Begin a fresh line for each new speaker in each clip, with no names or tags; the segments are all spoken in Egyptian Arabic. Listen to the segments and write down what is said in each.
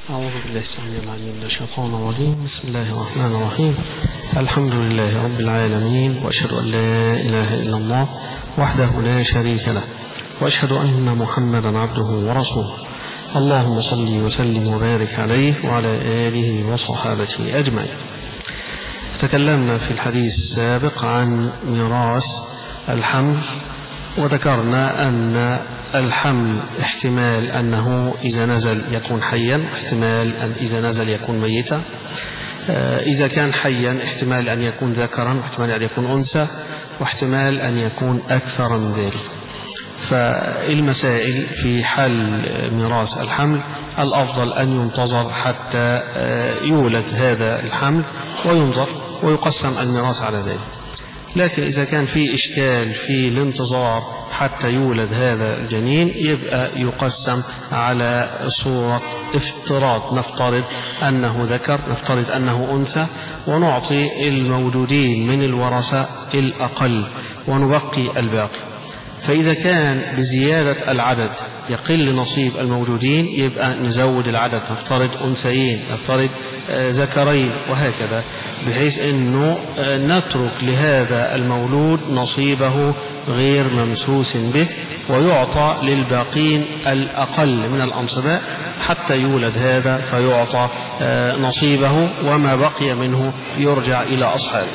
أعوذ بالله السميع العليم من الشيطان الرجيم بسم الله الرحمن الرحيم الحمد لله رب العالمين وأشهد أن لا إله إلا الله وحده لا شريك له وأشهد أن محمدا عبده ورسوله اللهم صل وسلم وبارك عليه وعلى آله وصحابته أجمعين تكلمنا في الحديث السابق عن ميراث الحمل وذكرنا أن الحمل احتمال أنه إذا نزل يكون حيا احتمال أن إذا نزل يكون ميتا إذا كان حيا احتمال أن يكون ذكرا واحتمال أن يكون أنثى واحتمال أن يكون أكثر من ذلك فالمسائل في حل ميراث الحمل الأفضل أن ينتظر حتى يولد هذا الحمل وينظر ويقسم الميراث على ذلك لكن إذا كان في إشكال في الانتظار حتى يولد هذا الجنين يبقى يقسم على صورة افتراض نفترض أنه ذكر نفترض أنه أنثى ونعطي الموجودين من الورثة الأقل ونبقي الباقي فإذا كان بزيادة العدد يقل نصيب الموجودين يبقى نزود العدد نفترض أنثيين نفترض ذكرين وهكذا بحيث أنه نترك لهذا المولود نصيبه غير ممسوس به ويعطى للباقين الأقل من الأنصباء حتى يولد هذا فيعطى نصيبه وما بقي منه يرجع إلى أصحابه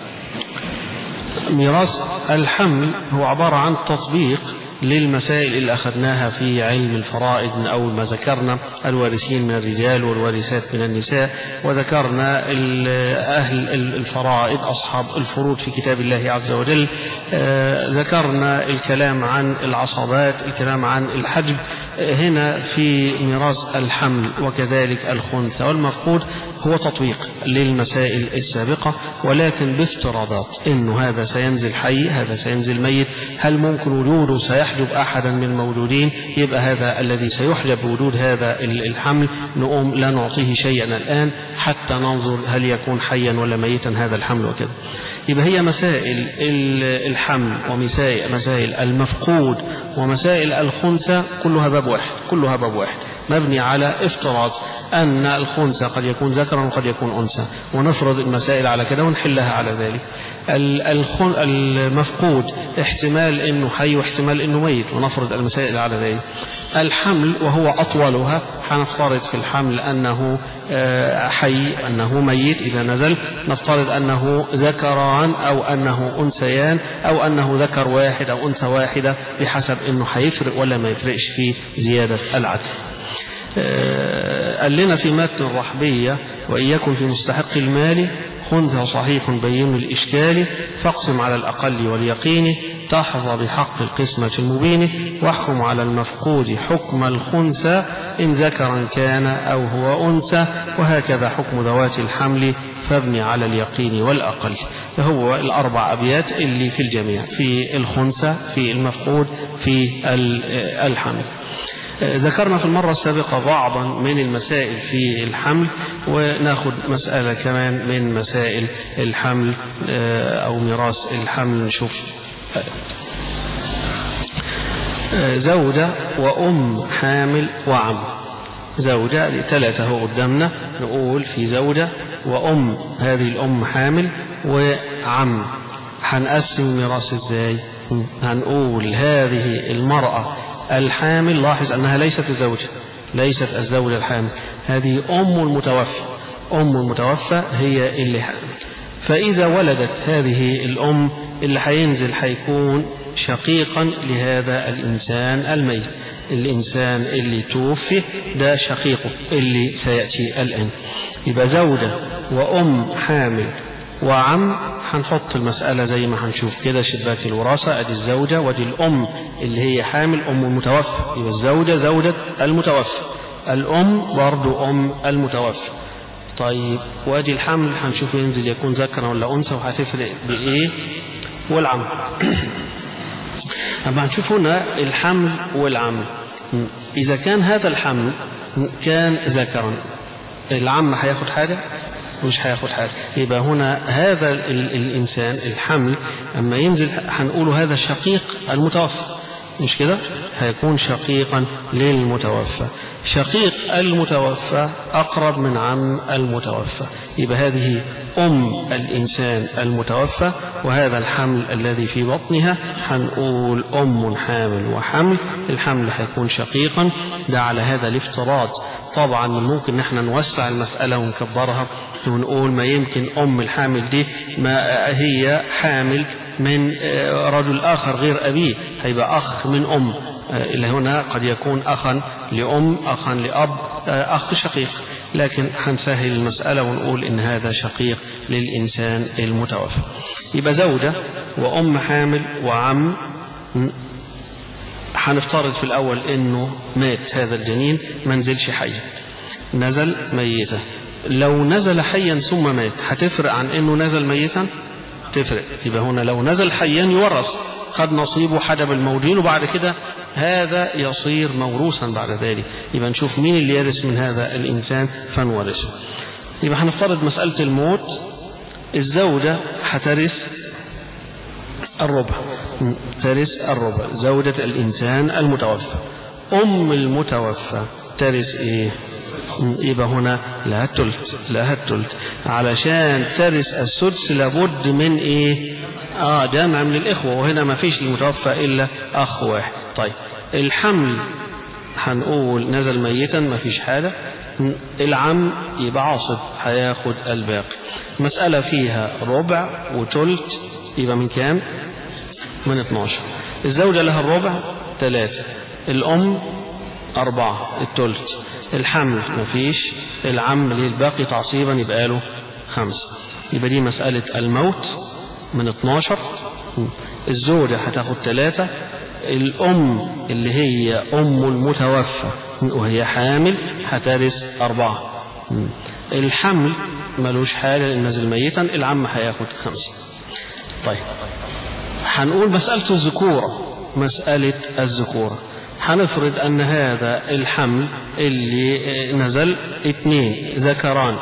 ميراث الحمل هو عبارة عن تطبيق للمسائل اللي أخذناها في علم الفرائض من أول ما ذكرنا الوارثين من الرجال والوارثات من النساء وذكرنا أهل الفرائض أصحاب الفروض في كتاب الله عز وجل ذكرنا الكلام عن العصبات الكلام عن الحجب هنا في ميراث الحمل وكذلك الخنثى والمفقود هو تطبيق للمسائل السابقة ولكن بافتراضات انه هذا سينزل حي هذا سينزل ميت هل ممكن وجوده سيحجب احدا من الموجودين يبقى هذا الذي سيحجب وجود هذا الحمل نقوم لا نعطيه شيئا الان حتى ننظر هل يكون حيا ولا ميتا هذا الحمل وكذا يبقى هي مسائل الحمل ومسائل مسائل المفقود ومسائل الخنثى كلها باب واحد كلها باب واحد مبني على افتراض أن الخنثى قد يكون ذكرا وقد يكون أنثى ونفرض المسائل على كده ونحلها على ذلك المفقود احتمال أنه حي واحتمال أنه ميت ونفرض المسائل على ذلك الحمل وهو أطولها حنفترض في الحمل أنه حي أنه ميت إذا نزل نفترض أنه ذكران أو أنه أنثيان أو أنه ذكر واحد أو أنثى واحدة بحسب أنه هيفرق ولا ما يفرقش في زيادة العدد قال لنا في متن الرحبية وإياكم في مستحق المال خنثى صحيح بين الإشكال فاقسم على الأقل واليقين تحظى بحق القسمة المبين واحكم على المفقود حكم الخنثى إن ذكرا كان أو هو أنثى وهكذا حكم ذوات الحمل فابني على اليقين والأقل فهو الأربع أبيات اللي في الجميع في الخنثى في المفقود في الحمل ذكرنا في المرة السابقة بعضا من المسائل في الحمل وناخد مسألة كمان من مسائل الحمل أو ميراث الحمل نشوف زوجة وأم حامل وعم زوجة ثلاثة هو قدامنا نقول في زوجة وأم هذه الأم حامل وعم هنقسم ميراث ازاي هنقول هذه المرأة الحامل لاحظ أنها ليست الزوجة ليست الزوجة الحامل هذه أم المتوفى أم المتوفى هي اللي حامل فإذا ولدت هذه الأم اللي هينزل هيكون شقيقا لهذا الإنسان الميت الإنسان اللي توفي ده شقيقه اللي سيأتي الآن يبقى زوجة وأم حامل وعم هنحط المسألة زي ما هنشوف كده شباك الوراثة ادي الزوجة ودي الأم اللي هي حامل أم المتوفى يبقى الزوجة زوجة المتوفى الأم برضو أم المتوفى طيب وادي الحمل هنشوف ينزل يكون ذكرا ولا أنثى وهتفرق بإيه والعم أما هنشوف هنا الحمل والعم إذا كان هذا الحمل كان ذكرا العم هياخد حاجة مش هياخد حاجة يبقى هنا هذا ال الإنسان الحمل أما ينزل هنقوله هذا الشقيق المتوفى مش كده هيكون شقيقا للمتوفى شقيق المتوفى أقرب من عم المتوفى يبقى هذه أم الإنسان المتوفى وهذا الحمل الذي في بطنها هنقول أم حامل وحمل الحمل هيكون شقيقا ده على هذا الافتراض طبعا ممكن نحن نوسع المسألة ونكبرها ونقول ما يمكن أم الحامل دي ما هي حامل من رجل آخر غير أبيه هيبقى أخ من أم إلى هنا قد يكون أخا لأم أخا لأب أخ شقيق لكن هنسهل المسألة ونقول إن هذا شقيق للإنسان المتوفى يبقى زوجة وأم حامل وعم هنفترض في الأول إنه مات هذا الجنين ما نزلش حيا نزل ميتا لو نزل حيا ثم مات هتفرق عن إنه نزل ميتا تفرق يبقى هنا لو نزل حيا يورث خد نصيبه حجب الموجين وبعد كده هذا يصير موروثا بعد ذلك يبقى نشوف مين اللي يرث من هذا الإنسان فنورثه يبقى هنفترض مسألة الموت الزوجة هترث الربع ترث الربع زوجة الإنسان المتوفى أم المتوفى ترث إيه يبقى هنا لها التلت لها التلت علشان ترث السدس لابد من ايه اه جمع من الاخوه وهنا ما فيش المتوفى الا اخ واحد طيب الحمل هنقول نزل ميتا ما فيش حاجه العم يبقى عاصب هياخد الباقي مسألة فيها ربع وتلت يبقى من كام من 12 الزوجة لها الربع ثلاثة الأم أربعة التلت الحمل مفيش العم للباقي تعصيبا يبقى له خمسة يبقى دي مسألة الموت من 12 الزوجة هتاخد ثلاثة الأم اللي هي أم المتوفى وهي حامل هترث أربعة الحمل ملوش حاجة لأن نزل ميتا العم هياخد خمسة طيب هنقول مسألة الذكورة مسألة الذكورة هنفرض أن هذا الحمل اللي نزل اثنين ذكران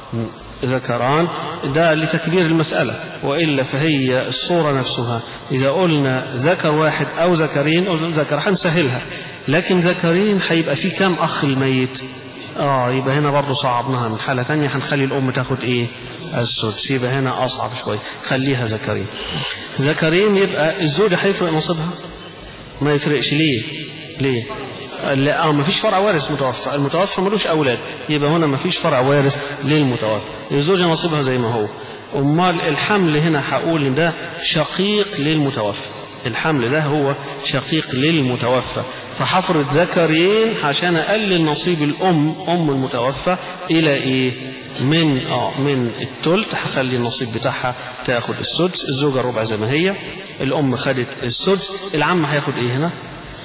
ذكران ده لتكبير المسألة وإلا فهي الصورة نفسها إذا قلنا ذكر واحد أو ذكرين أو ذكر هنسهلها لكن ذكرين هيبقى في كام أخ الميت آه يبقى هنا برضه صعبناها من حالة تانية هنخلي الأم تاخد إيه السدس يبقى هنا أصعب شوية خليها ذكرين ذكرين يبقى الزوجة هيفرق نصيبها ما يفرقش ليه ليه لا اه ما فيش فرع وارث متوفى المتوفى ملوش اولاد يبقى هنا ما فيش فرع وارث للمتوفى الزوجه نصيبها زي ما هو امال الحمل هنا هقول ان ده شقيق للمتوفى الحمل ده هو شقيق للمتوفى فحفرض ذكرين عشان اقلل نصيب الام ام المتوفى الى ايه من اه من التلت هخلي النصيب بتاعها تاخد السدس الزوجه ربع زي ما هي الام خدت السدس العم هياخد ايه هنا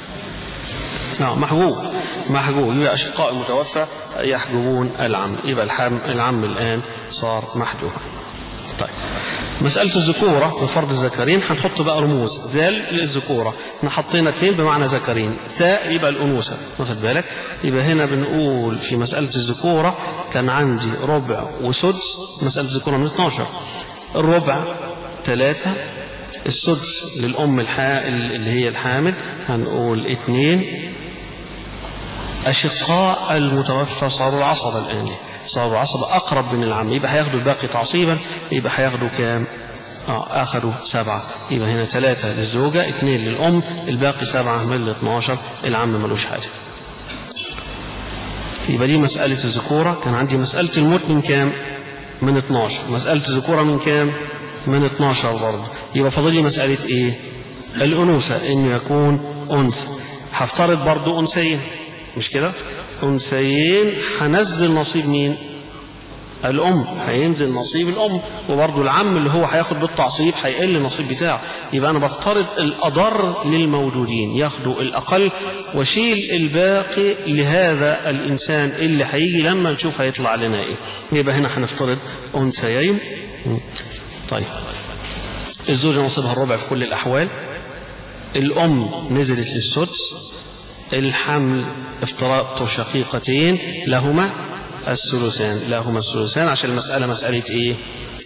نعم محجوب محجوب يبقى أشقاء المتوفى يحجبون العم يبقى الحم العم الآن صار محجوبا طيب مسألة الذكورة وفرض الذكرين هنحط بقى رموز ذال للذكورة احنا حطينا اثنين بمعنى ذكرين تاء يبقى الأنوثة واخد بالك يبقى هنا بنقول في مسألة الذكورة كان عندي ربع وسدس مسألة الذكورة من 12 الربع ثلاثة السدس للأم الحا... اللي هي الحامل هنقول اثنين أشقاء المتوفى صاروا العصبة الآن صاروا عصبة أقرب من العم يبقى هياخدوا الباقي تعصيبا يبقى هياخدوا كام آه أخذوا سبعة يبقى هنا ثلاثة للزوجة اثنين للأم الباقي سبعة من ال 12 العم ملوش حاجة يبقى دي مسألة الذكورة كان عندي مسألة الموت من كام من 12 مسألة الذكورة من كام من 12 برضه يبقى فاضل لي مسألة إيه الأنوثة إنه يكون أنثى هفترض برضه أنثيين مش كده أنثيين هنزل نصيب مين الأم هينزل نصيب الأم وبرضه العم اللي هو هياخد بالتعصيب هيقل النصيب بتاعه يبقى أنا بفترض الأضر للموجودين ياخدوا الأقل وشيل الباقي لهذا الإنسان اللي هيجي لما نشوف هيطلع لنا إيه يبقى هنا هنفترض أنثيين طيب الزوجة نصيبها الربع في كل الأحوال الأم نزلت للسدس الحمل افترضت شقيقتين لهما الثلثان لهما الثلثان عشان المسألة مسألة ايه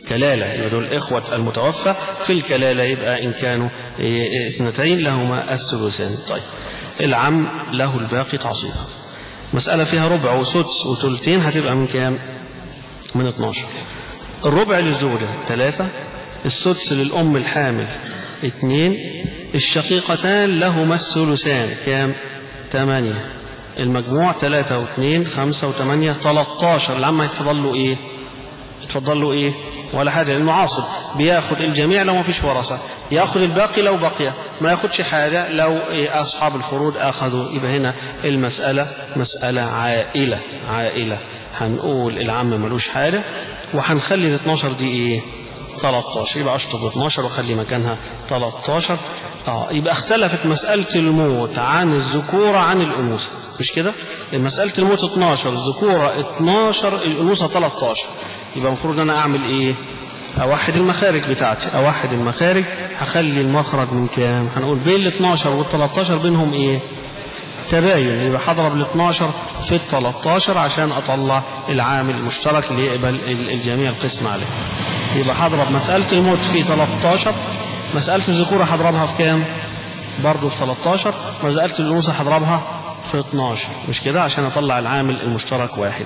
كلالة يبقى دول إخوة المتوفى في الكلالة يبقى إن كانوا اثنتين لهما الثلثان طيب العم له الباقي تعصيبا مسألة فيها ربع وسدس وثلثين هتبقى من كام من 12 الربع للزوجة ثلاثة السدس للأم الحامل اثنين الشقيقتان لهما الثلثان كام ثمانية المجموع ثلاثة واثنين خمسة وثمانية ثلاثة العم هيتفضل له ايه يتفضل له ايه ولا حاجة لأنه عاصب بياخد الجميع لو ما فيش ورثة ياخد الباقي لو بقي ما ياخدش حاجة لو إيه أصحاب الفروض أخذوا يبقى هنا المسألة مسألة عائلة عائلة هنقول العم ملوش حاجة وهنخلي ال 12 دي ايه 13 يبقى اشطب 12 وخلي مكانها 13 اه يبقى اختلفت مسألة الموت عن الذكورة عن الأنوثة مش كده مسألة الموت 12 الذكورة 12 الأنوثة 13 يبقى المفروض انا اعمل ايه اوحد المخارج بتاعتي اوحد المخارج هخلي المخرج من كام هنقول بين ال 12 وال 13 بينهم ايه تباين يبقى هضرب ال 12 في ال 13 عشان اطلع العامل المشترك اللي يقبل الجميع القسم عليه يبقى هضرب مسألة الموت في 13 مسألة الذكورة هضربها في كام برضه في 13 مسألة الأنوثة هضربها في 12 مش كده عشان اطلع العامل المشترك واحد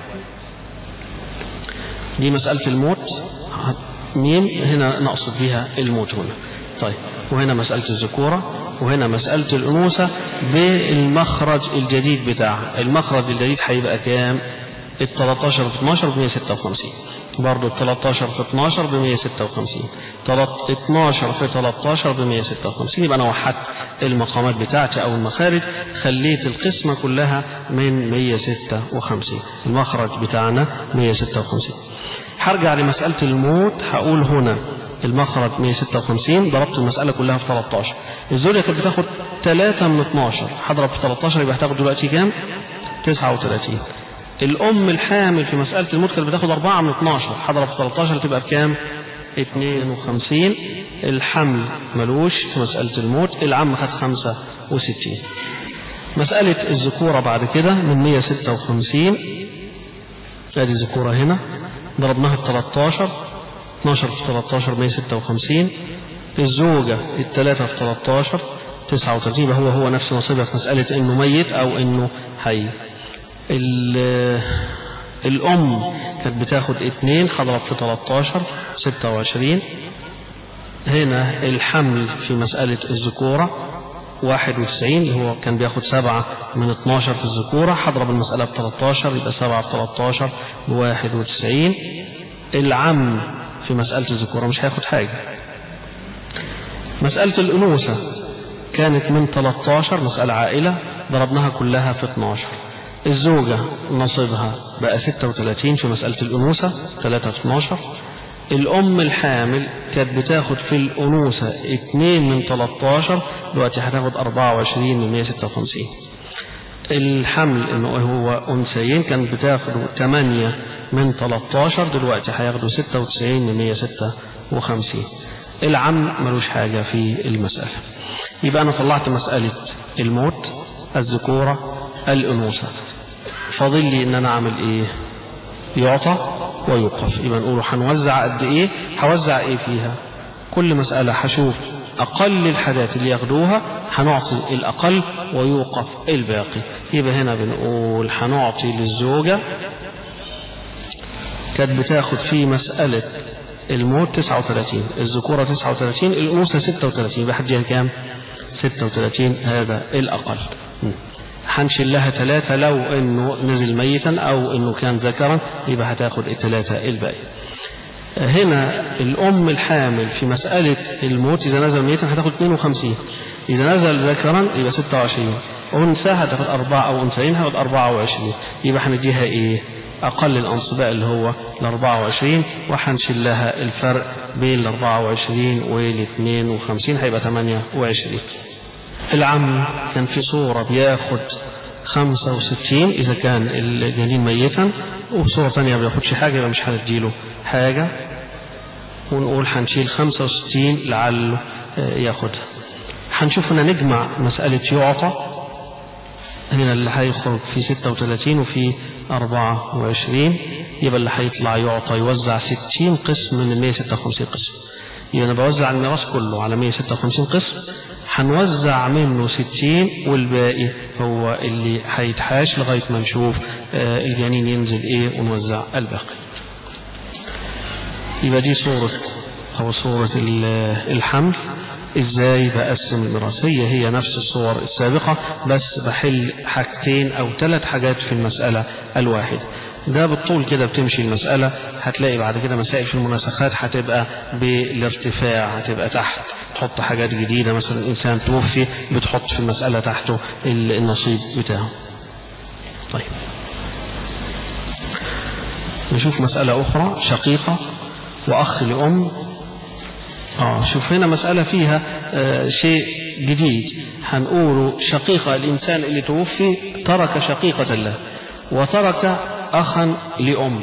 دي مسألة الموت ميم هنا نقصد بها الموت هنا طيب وهنا مسألة الذكورة وهنا مسألة الأنوثة بالمخرج الجديد بتاعها المخرج الجديد هيبقى كام ال 13 في 12 ب 156 برضه ال 13 في 12 ب 156 12 في 13 ب 156 يبقى انا وحدت المقامات بتاعتي او المخارج خليت القسمة كلها من 156 المخرج بتاعنا 156 هرجع لمسألة الموت هقول هنا المخرج 156 ضربت المسألة كلها في 13 الزوجة كانت بتاخد 3 من 12 هضرب في 13 يبقى هتاخد دلوقتي كام 39 الأم الحامل في مسألة الموت كانت بتاخد 4 من 12 هضرب في 13 تبقى بكام 52 الحمل ملوش في مسألة الموت العم خد 65 مسألة الذكورة بعد كده من 156 ادي ذكورة هنا ضربناها ب 13 12 في 13 156 الزوجة الثلاثة في 13 39 يبقى هو هو نفس نصيبها في مسألة انه ميت او انه حي الام كانت بتاخد اتنين هضرب في 13 26 هنا الحمل في مسألة الذكورة 91 اللي هو كان بياخد سبعة من 12 في الذكورة هضرب المسألة ب 13 يبقى سبعة في 13 ب 91 العم في مسألة الذكورة مش هياخد حاجة مسألة الأنوثة كانت من 13 مسألة عائلة ضربناها كلها في 12 الزوجة نصيبها بقى 36 في مسألة الأنوثة 3 في 12 الأم الحامل كانت بتاخد في الأنوثة 2 من 13 دلوقتي هتاخد 24 من 156 الحمل انه هو انثيين كانت بتاخد 8 من 13 دلوقتي هياخدوا 96 من 156 العم ملوش حاجة في المسألة يبقى أنا طلعت مسألة الموت الذكورة الأنوثة فاضل لي إن أنا أعمل إيه يعطى ويوقف يبقى نقول هنوزع قد إيه هوزع إيه فيها كل مسألة هشوف أقل الحاجات اللي ياخدوها هنعطي الأقل ويوقف الباقي يبقى هنا بنقول هنعطي للزوجة كانت بتاخد في مسألة الموت 39 الذكورة 39 الأنوثة 36 يبقى هديها كام 36 هذا الأقل هنشيل لها ثلاثة لو انه نزل ميتا او انه كان ذكرا يبقى هتاخد الثلاثة الباقي هنا الأم الحامل في مسألة الموت إذا نزل ميتا هتاخد 52 إذا نزل ذكرا يبقى 26 أنثى هتاخد أربعة أو أنثيين هتاخد 24 يبقى هنديها إيه أقل الأنصباء اللي هو ال 24 وهنشيل لها الفرق بين ال 24 وال 52 هيبقى 28 العم كان في صورة بياخد 65 إذا كان الجنين ميتا وفي صورة ثانية ما بياخدش حاجة يبقى مش هنديله حاجة ونقول هنشيل 65 لعله ياخدها هنشوف هنا نجمع مسألة يعطى هنا اللي هيخرج في 36 وفي أربعة وعشرين يبقى اللي هيطلع يعطى يوزع ستين قسم من المية ستة وخمسين قسم يبقى أنا بوزع الميراث كله على مية ستة وخمسين قسم هنوزع منه ستين والباقي هو اللي هيتحاش لغاية ما نشوف آه الجنين ينزل ايه ونوزع الباقي يبقى دي صورة أو صورة الحمل ازاي بقسم الميراث هي هي نفس الصور السابقة بس بحل حاجتين او ثلاث حاجات في المسألة الواحدة ده بالطول كده بتمشي المسألة هتلاقي بعد كده مسائل في المناسخات هتبقى بالارتفاع هتبقى تحت تحط حاجات جديدة مثلا إنسان توفي بتحط في المسألة تحته النصيب بتاعه طيب نشوف مسألة أخرى شقيقة وأخ لأم آه شوف هنا مسألة فيها آه شيء جديد هنقوله شقيقة الإنسان اللي توفي ترك شقيقة له وترك أخا لأم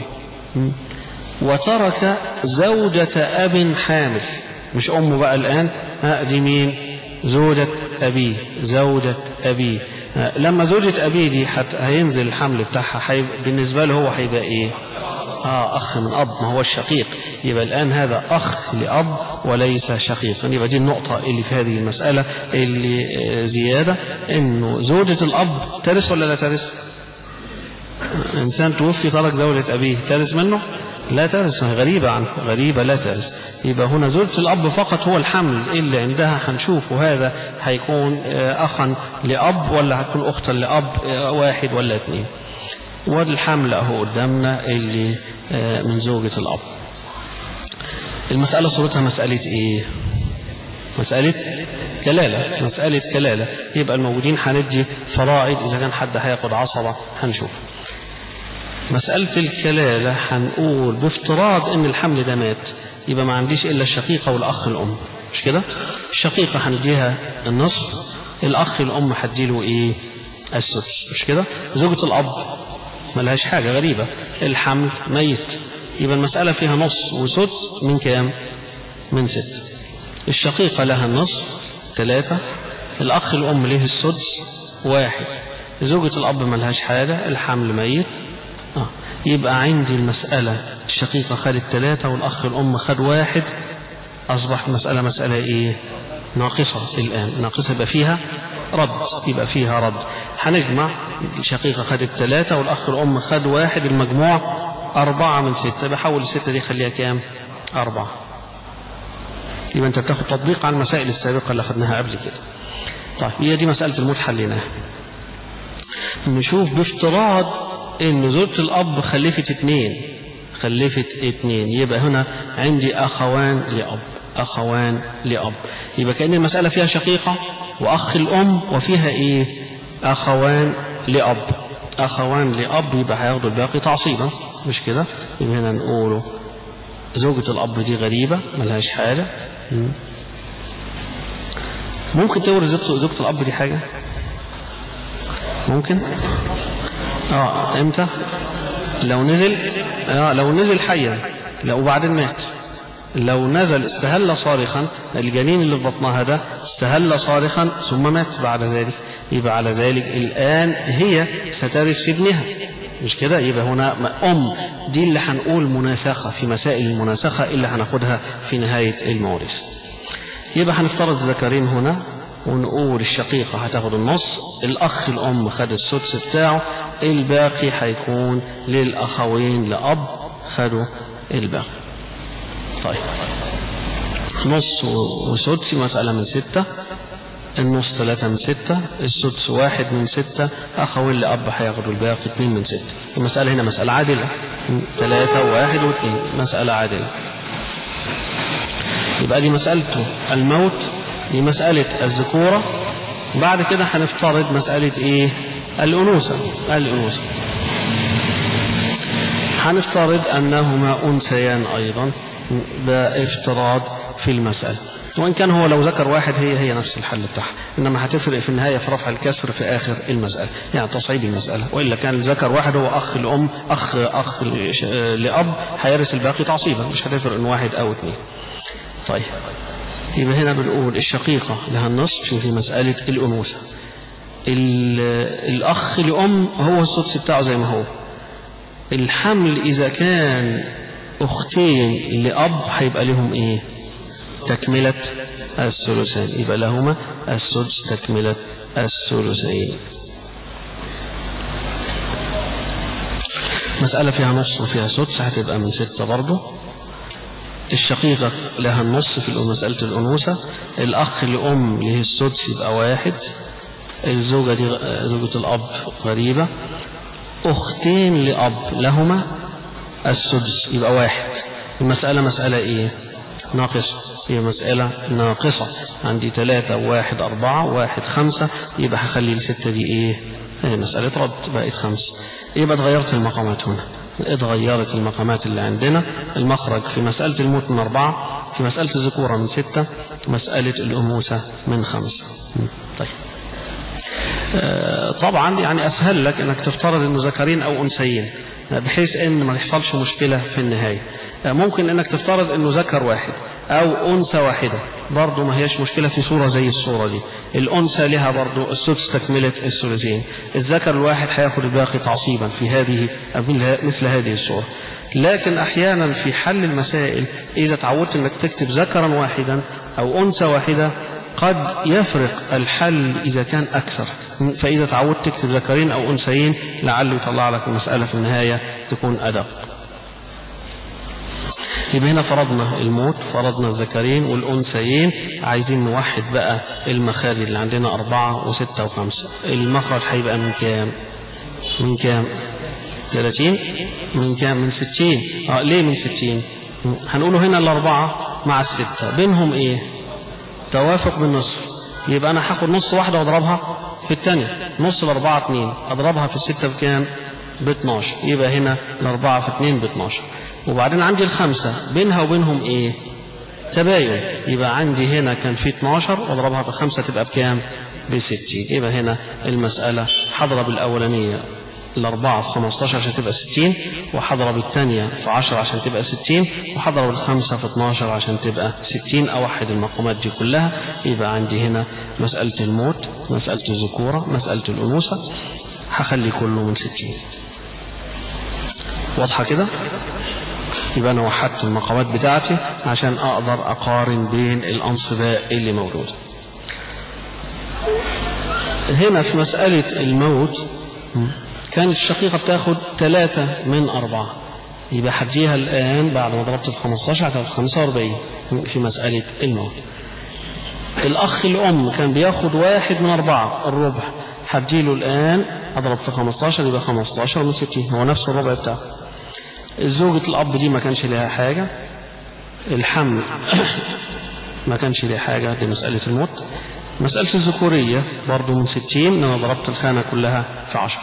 وترك زوجة أب حامل مش أمه بقى الآن ها دي مين زوجة أبيه زوجة أبيه لما زوجة أبيه دي حت هينزل الحمل بتاعها حيب بالنسبة له هو هيبقى إيه آه أخ من أب ما هو الشقيق يبقى الآن هذا أخ لأب وليس شقيقا يبقى دي النقطة اللي في هذه المسألة اللي زيادة إنه زوجة الأب ترث ولا لا ترث إنسان توفي ترك زوجة أبيه ترث منه لا ترث غريبة عنه غريبة لا ترث يبقى هنا زوجة الأب فقط هو الحمل اللي عندها هنشوفه هذا هيكون أخا لأب ولا هتكون أختا لأب واحد ولا اثنين والحمل أهو قدامنا اللي من زوجة الأب المسألة صورتها مسألة إيه مسألة كلالة مسألة كلالة يبقى الموجودين هندي فرائض إذا كان حد هياخد عصبة هنشوف مسألة الكلالة هنقول بافتراض ان الحمل ده مات يبقى ما عنديش الا الشقيقة والاخ الام مش كده الشقيقة هنديها النصف الاخ الام هديله ايه السدس مش كده زوجة الاب ملهاش حاجة غريبة الحمل ميت يبقى المسألة فيها نص وسدس من كام من ست الشقيقة لها النصف ثلاثة الأخ الأم له السدس واحد زوجة الأب ملهاش حاجة الحمل ميت آه. يبقى عندي المسألة الشقيقة خدت ثلاثة والأخ الأم خد واحد أصبح المسألة مسألة إيه ناقصة الآن ناقصة يبقى فيها رد يبقى فيها رد هنجمع الشقيقة خدت ثلاثة والأخ الأم خد واحد المجموع أربعة من ستة بحول الستة دي خليها كام أربعة يبقى أنت بتاخد تطبيق على المسائل السابقة اللي أخذناها قبل كده طيب هي دي مسألة الموت حليناها نشوف بافتراض ان زوجة الاب خلفت اتنين خلفت اتنين يبقى هنا عندي اخوان لاب اخوان لاب يبقى كأن المسألة فيها شقيقة واخ الام وفيها ايه اخوان لاب اخوان لاب يبقى هياخدوا الباقي تعصيبا مش كده يبقى هنا نقوله زوجة الاب دي غريبة ملهاش حاجة ممكن تورث زوجة الاب دي حاجة ممكن اه امتى لو نزل اه لو نزل حيا لو بعدين مات لو نزل استهل صارخا الجنين اللي في بطنها ده استهل صارخا ثم مات بعد ذلك يبقى على ذلك الآن هي سترث في ابنها مش كده يبقى هنا أم دي اللي هنقول مناسخة في مسائل المناسخة اللي هناخدها في نهاية المورث يبقى هنفترض ذكرين هنا ونقول الشقيقة هتاخد النص الأخ الأم خد السدس بتاعه الباقي هيكون للأخوين لأب خدوا الباقي طيب نص وسدس مسألة من ستة النص ثلاثة من ستة السدس واحد من ستة أخوين لأب هياخدوا الباقي اتنين من ستة المسألة هنا مسألة عادلة ثلاثة وواحد واثنين مسألة عادلة يبقى دي مسألته الموت دي مسألة الذكورة بعد كده هنفترض مسألة ايه الأنوثة الأنوثة هنفترض أنهما أنثيان أيضا بافتراض في المسألة وإن كان هو لو ذكر واحد هي هي نفس الحل بتاعها إنما هتفرق في النهاية في رفع الكسر في آخر المسألة يعني تصعيد المسألة وإلا كان ذكر واحد هو أخ لأم أخ أخ لأب هيرث الباقي تعصيبا مش هتفرق إن واحد أو اثنين طيب يبقى هنا بنقول الشقيقة لها النصف في مسألة الأنوثة الأخ لأم هو السدس بتاعه زي ما هو الحمل إذا كان أختين لأب هيبقى لهم إيه تكملة الثلثين يبقى لهما السدس تكملة الثلثين مسألة فيها نص وفيها سدس هتبقى من ستة برضه الشقيقة لها النص في مسألة الأنوثة الأخ لأم له السدس يبقى واحد الزوجة دي زوجة الأب غريبة أختين لأب لهما السدس يبقى واحد المسألة مسألة إيه ناقصة هي مسألة ناقصة عندي ثلاثة وواحد أربعة وواحد خمسة يبقى هخلي الستة دي إيه هي مسألة رد بقت خمسة يبقى اتغيرت المقامات هنا اتغيرت المقامات اللي عندنا المخرج في مسألة الموت من أربعة في مسألة الذكورة من ستة مسألة الأنوثة من خمسة طيب طبعا يعني أسهل لك أنك تفترض أنه ذكرين أو أنثيين بحيث أن ما يحصلش مشكلة في النهاية ممكن أنك تفترض أنه ذكر واحد أو أنثى واحدة برضه ما هيش مشكلة في صورة زي الصورة دي الأنثى لها برضه السدس تكملة الثلثين الذكر الواحد هياخد الباقي تعصيبا في هذه مثل هذه الصورة لكن أحيانا في حل المسائل إذا تعودت أنك تكتب ذكرا واحدا أو أنثى واحدة قد يفرق الحل إذا كان أكثر فإذا تعودت تكتب ذكرين أو أنثيين لعله يطلع لك المسألة في النهاية تكون أدق يبقى هنا فرضنا الموت فرضنا الذكرين والأنثيين عايزين نوحد بقى المخارج اللي عندنا أربعة وستة وخمسة المخرج هيبقى من كام من كام 30 من كام من 60 اه ليه من 60 هنقوله هنا الأربعة مع الستة بينهم ايه توافق بالنصف يبقى أنا هاخد نص واحدة واضربها في الثانية نص الأربعة اتنين أضربها في الستة بكام ب 12 يبقى هنا الأربعة في اتنين ب 12 وبعدين عندي الخمسة بينها وبينهم ايه تباين يبقى عندي هنا كان في 12 واضربها في خمسة تبقى بكام ب 60 يبقى هنا المسألة هضرب الأولانية الأربعة في 15 عشان تبقى 60 وهضرب الثانية في 10 عشان تبقى 60 وهضرب الخمسة في 12 عشان تبقى 60 أوحد المقامات دي كلها يبقى عندي هنا مسألة الموت مسألة الذكورة مسألة الأنوثة هخلي كله من 60 واضحة كده يبقى أنا وحدت المقامات بتاعتي عشان أقدر أقارن بين الأنصباء اللي موجودة هنا في مسألة الموت كانت الشقيقة بتاخد ثلاثة من أربعة يبقى هديها الآن بعد ما ضربت في 15 هتاخد 45 في مسألة الموت الأخ الأم كان بياخد واحد من أربعة الربع هديله الآن أضرب في 15 يبقى 15 من 60 هو نفس الربع بتاعه زوجة الأب دي ما كانش لها حاجة الحمل ما كانش لها حاجة دي مسألة الموت مسألة الذكورية برضو من 60 أنا ضربت الخانة كلها في 10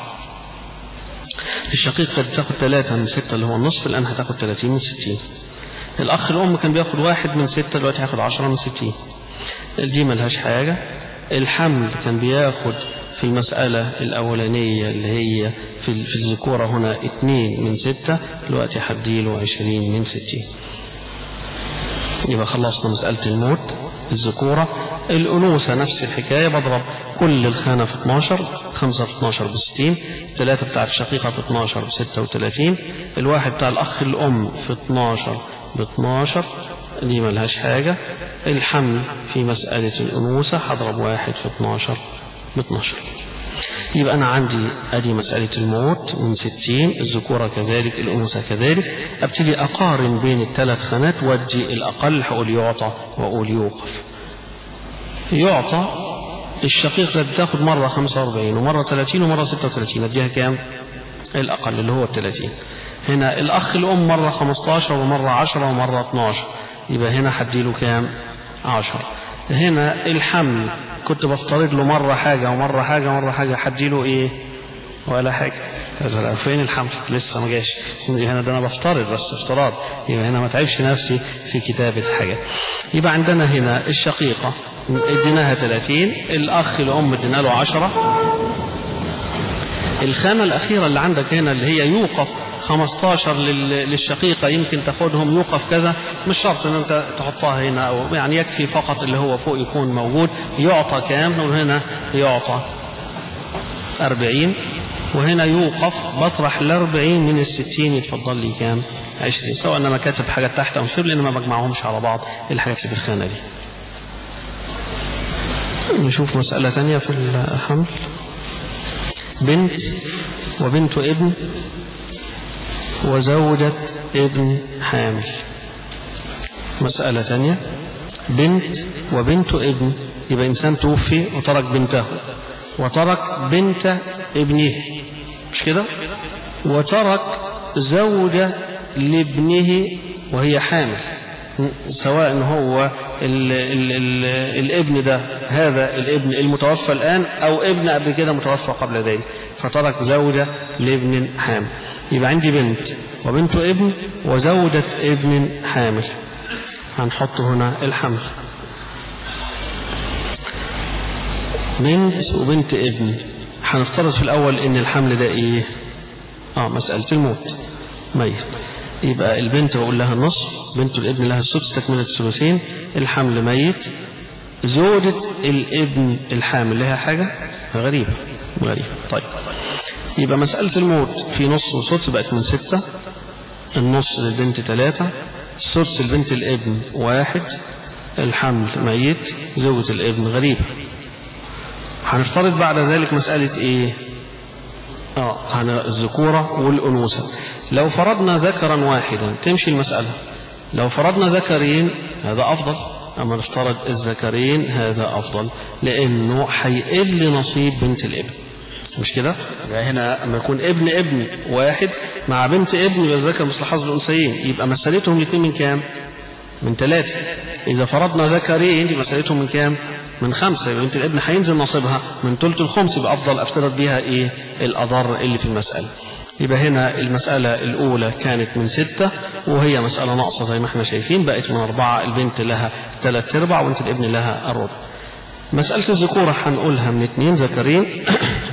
الشقيق كانت بتاخد 3 من 6 اللي هو النصف الآن هتاخد 30 من 60 الأخ الأم كان بياخد واحد من 6 دلوقتي هياخد 10 من 60 دي ملهاش حاجة الحمل كان بياخد في المسألة الأولانية اللي هي في في الذكورة هنا اتنين من ستة دلوقتي هديله عشرين من ستين يبقى خلصنا مسألة الموت الذكورة الأنوثة نفس الحكاية بضرب كل الخانة في 12 خمسة في 12 ب 60 ثلاثة بتاعت الشقيقة في 12 ب 36 الواحد بتاع الأخ الأم في 12 ب 12 دي ملهاش حاجة الحمل في مسألة الأنوثة هضرب واحد في 12 ب 12 يبقى أنا عندي أدي مسألة الموت من 60 الذكورة كذلك الأنوثة كذلك أبتدي أقارن بين الثلاث خانات وأدي الأقل هقول يعطى وأقول يوقف يعطى الشقيق ده بتاخد مرة 45 ومرة 30 ومرة 36 أديها كام؟ الأقل اللي هو ال 30 هنا الأخ الأم مرة 15 ومرة 10 ومرة 12 يبقى هنا هديله كام؟ 10 هنا الحمل كنت بفترض له مرة حاجة ومرة حاجة ومرة حاجة هديله ايه ولا حاجة فين الحمل لسه ما جاش هنا ده انا بفترض بس افتراض يبقى هنا ما تعبش نفسي في كتابة حاجة يبقى عندنا هنا الشقيقة اديناها 30 الاخ الام ادينا له 10 الخانة الأخيرة اللي عندك هنا اللي هي يوقف 15 للشقيقة يمكن تاخدهم يوقف كذا مش شرط ان انت تحطها هنا او يعني يكفي فقط اللي هو فوق يكون موجود يعطى كام نقول هنا يعطى 40 وهنا يوقف بطرح الأربعين من الستين يتفضل لي كام عشرين سواء أنا كاتب حاجات تحت أو مشير لأن ما بجمعهمش على بعض الحاجات اللي في الخانة دي نشوف مسألة ثانية في الحمل بنت وبنت ابن وزوجة ابن حامل مسألة ثانية بنت وبنت ابن يبقى إنسان توفي وترك بنته وترك بنت ابنه مش كده وترك زوجة لابنه وهي حامل سواء هو ال ال ال الابن ده هذا الابن المتوفى الآن أو ابن قبل كده متوفى قبل ذلك فترك زوجة لابن حامل يبقى عندي بنت وبنت ابن وزوجة ابن حامل هنحط هنا الحمل بنت وبنت ابن هنفترض في الأول إن الحمل ده إيه آه مسألة الموت ميت يبقى البنت بقول لها النصف بنت الابن لها السدس تكملة الثلثين الحمل ميت زوجة الابن الحامل لها حاجة غريبة غريبة طيب يبقى مسألة الموت في نص وسدس بقت من ستة النص للبنت ثلاثة السدس البنت الابن واحد الحمل ميت زوجة الابن غريبة هنفترض بعد ذلك مسألة ايه اه الذكورة والأنوثة لو فرضنا ذكرا واحدا تمشي المسألة لو فرضنا ذكرين هذا أفضل أما نفترض الذكرين هذا أفضل لأنه هيقل نصيب بنت الابن مش كده يبقى هنا اما يكون ابن ابن واحد مع بنت ابن يبقى الذكر مثل حظ الانثيين يبقى مسألتهم الاثنين من كام من ثلاثة إذا فرضنا ذكرين يبقى مسألتهم من كام من خمسة يبقى بنت الابن هينزل نصيبها من ثلث الخمس يبقى أفضل أفترض بيها إيه الأضر اللي في المسألة يبقى هنا المسألة الأولى كانت من ستة وهي مسألة ناقصة زي ما احنا شايفين بقت من أربعة البنت لها ثلاث أرباع وبنت الابن لها الربع مسألة الذكورة هنقولها من اثنين ذكرين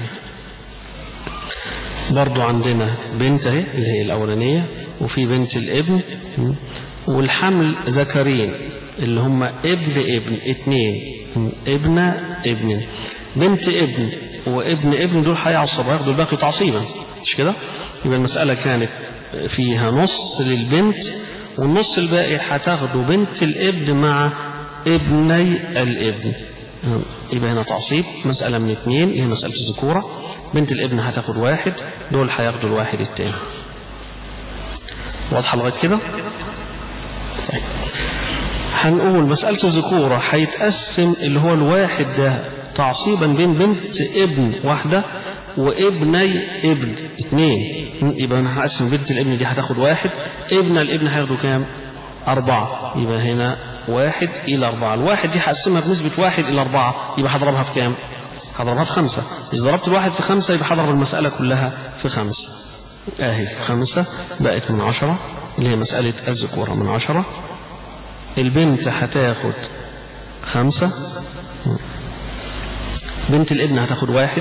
برضو عندنا بنت اهي اللي هي الأولانية وفي بنت الابن والحمل ذكرين اللي هم ابن ابن اثنين ابن ابن بنت ابن وابن ابن دول هيعصبوا ياخدوا الباقي تعصيبا مش كده يبقى المسألة كانت فيها نص للبنت والنص الباقي هتاخده بنت الابن مع ابني الابن يبقى هنا تعصيب مسألة من اثنين هي مسألة الذكورة بنت الابن هتاخد واحد دول هياخدوا الواحد التاني واضحة لغاية كده طيب هنقول مسألة الذكورة هيتقسم اللي هو الواحد ده تعصيبا بين بنت ابن واحدة وابني ابن اثنين يبقى انا هقسم بنت الابن دي هتاخد واحد ابن الابن هياخدوا كام أربعة يبقى هنا واحد إلى أربعة الواحد دي هقسمها بنسبة واحد إلى أربعة يبقى هضربها في كام هضربها في خمسة إذا ضربت الواحد في خمسة يبقى هضرب المسألة كلها في خمسة آهي خمسة بقت من عشرة اللي هي مسألة الذكورة من عشرة البنت هتاخد خمسة بنت الابن هتاخد واحد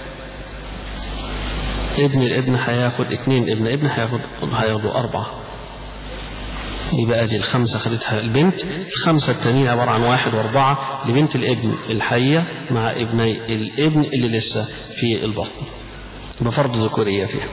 ابن الابن هياخد اتنين ابن ابن هياخد هياخدوا أربعة يبقى دي الخمسة خدتها البنت الخمسة التانيين عبارة عن واحد واربعة لبنت الابن الحية مع ابني الابن اللي لسه في البطن بفرض ذكورية فيها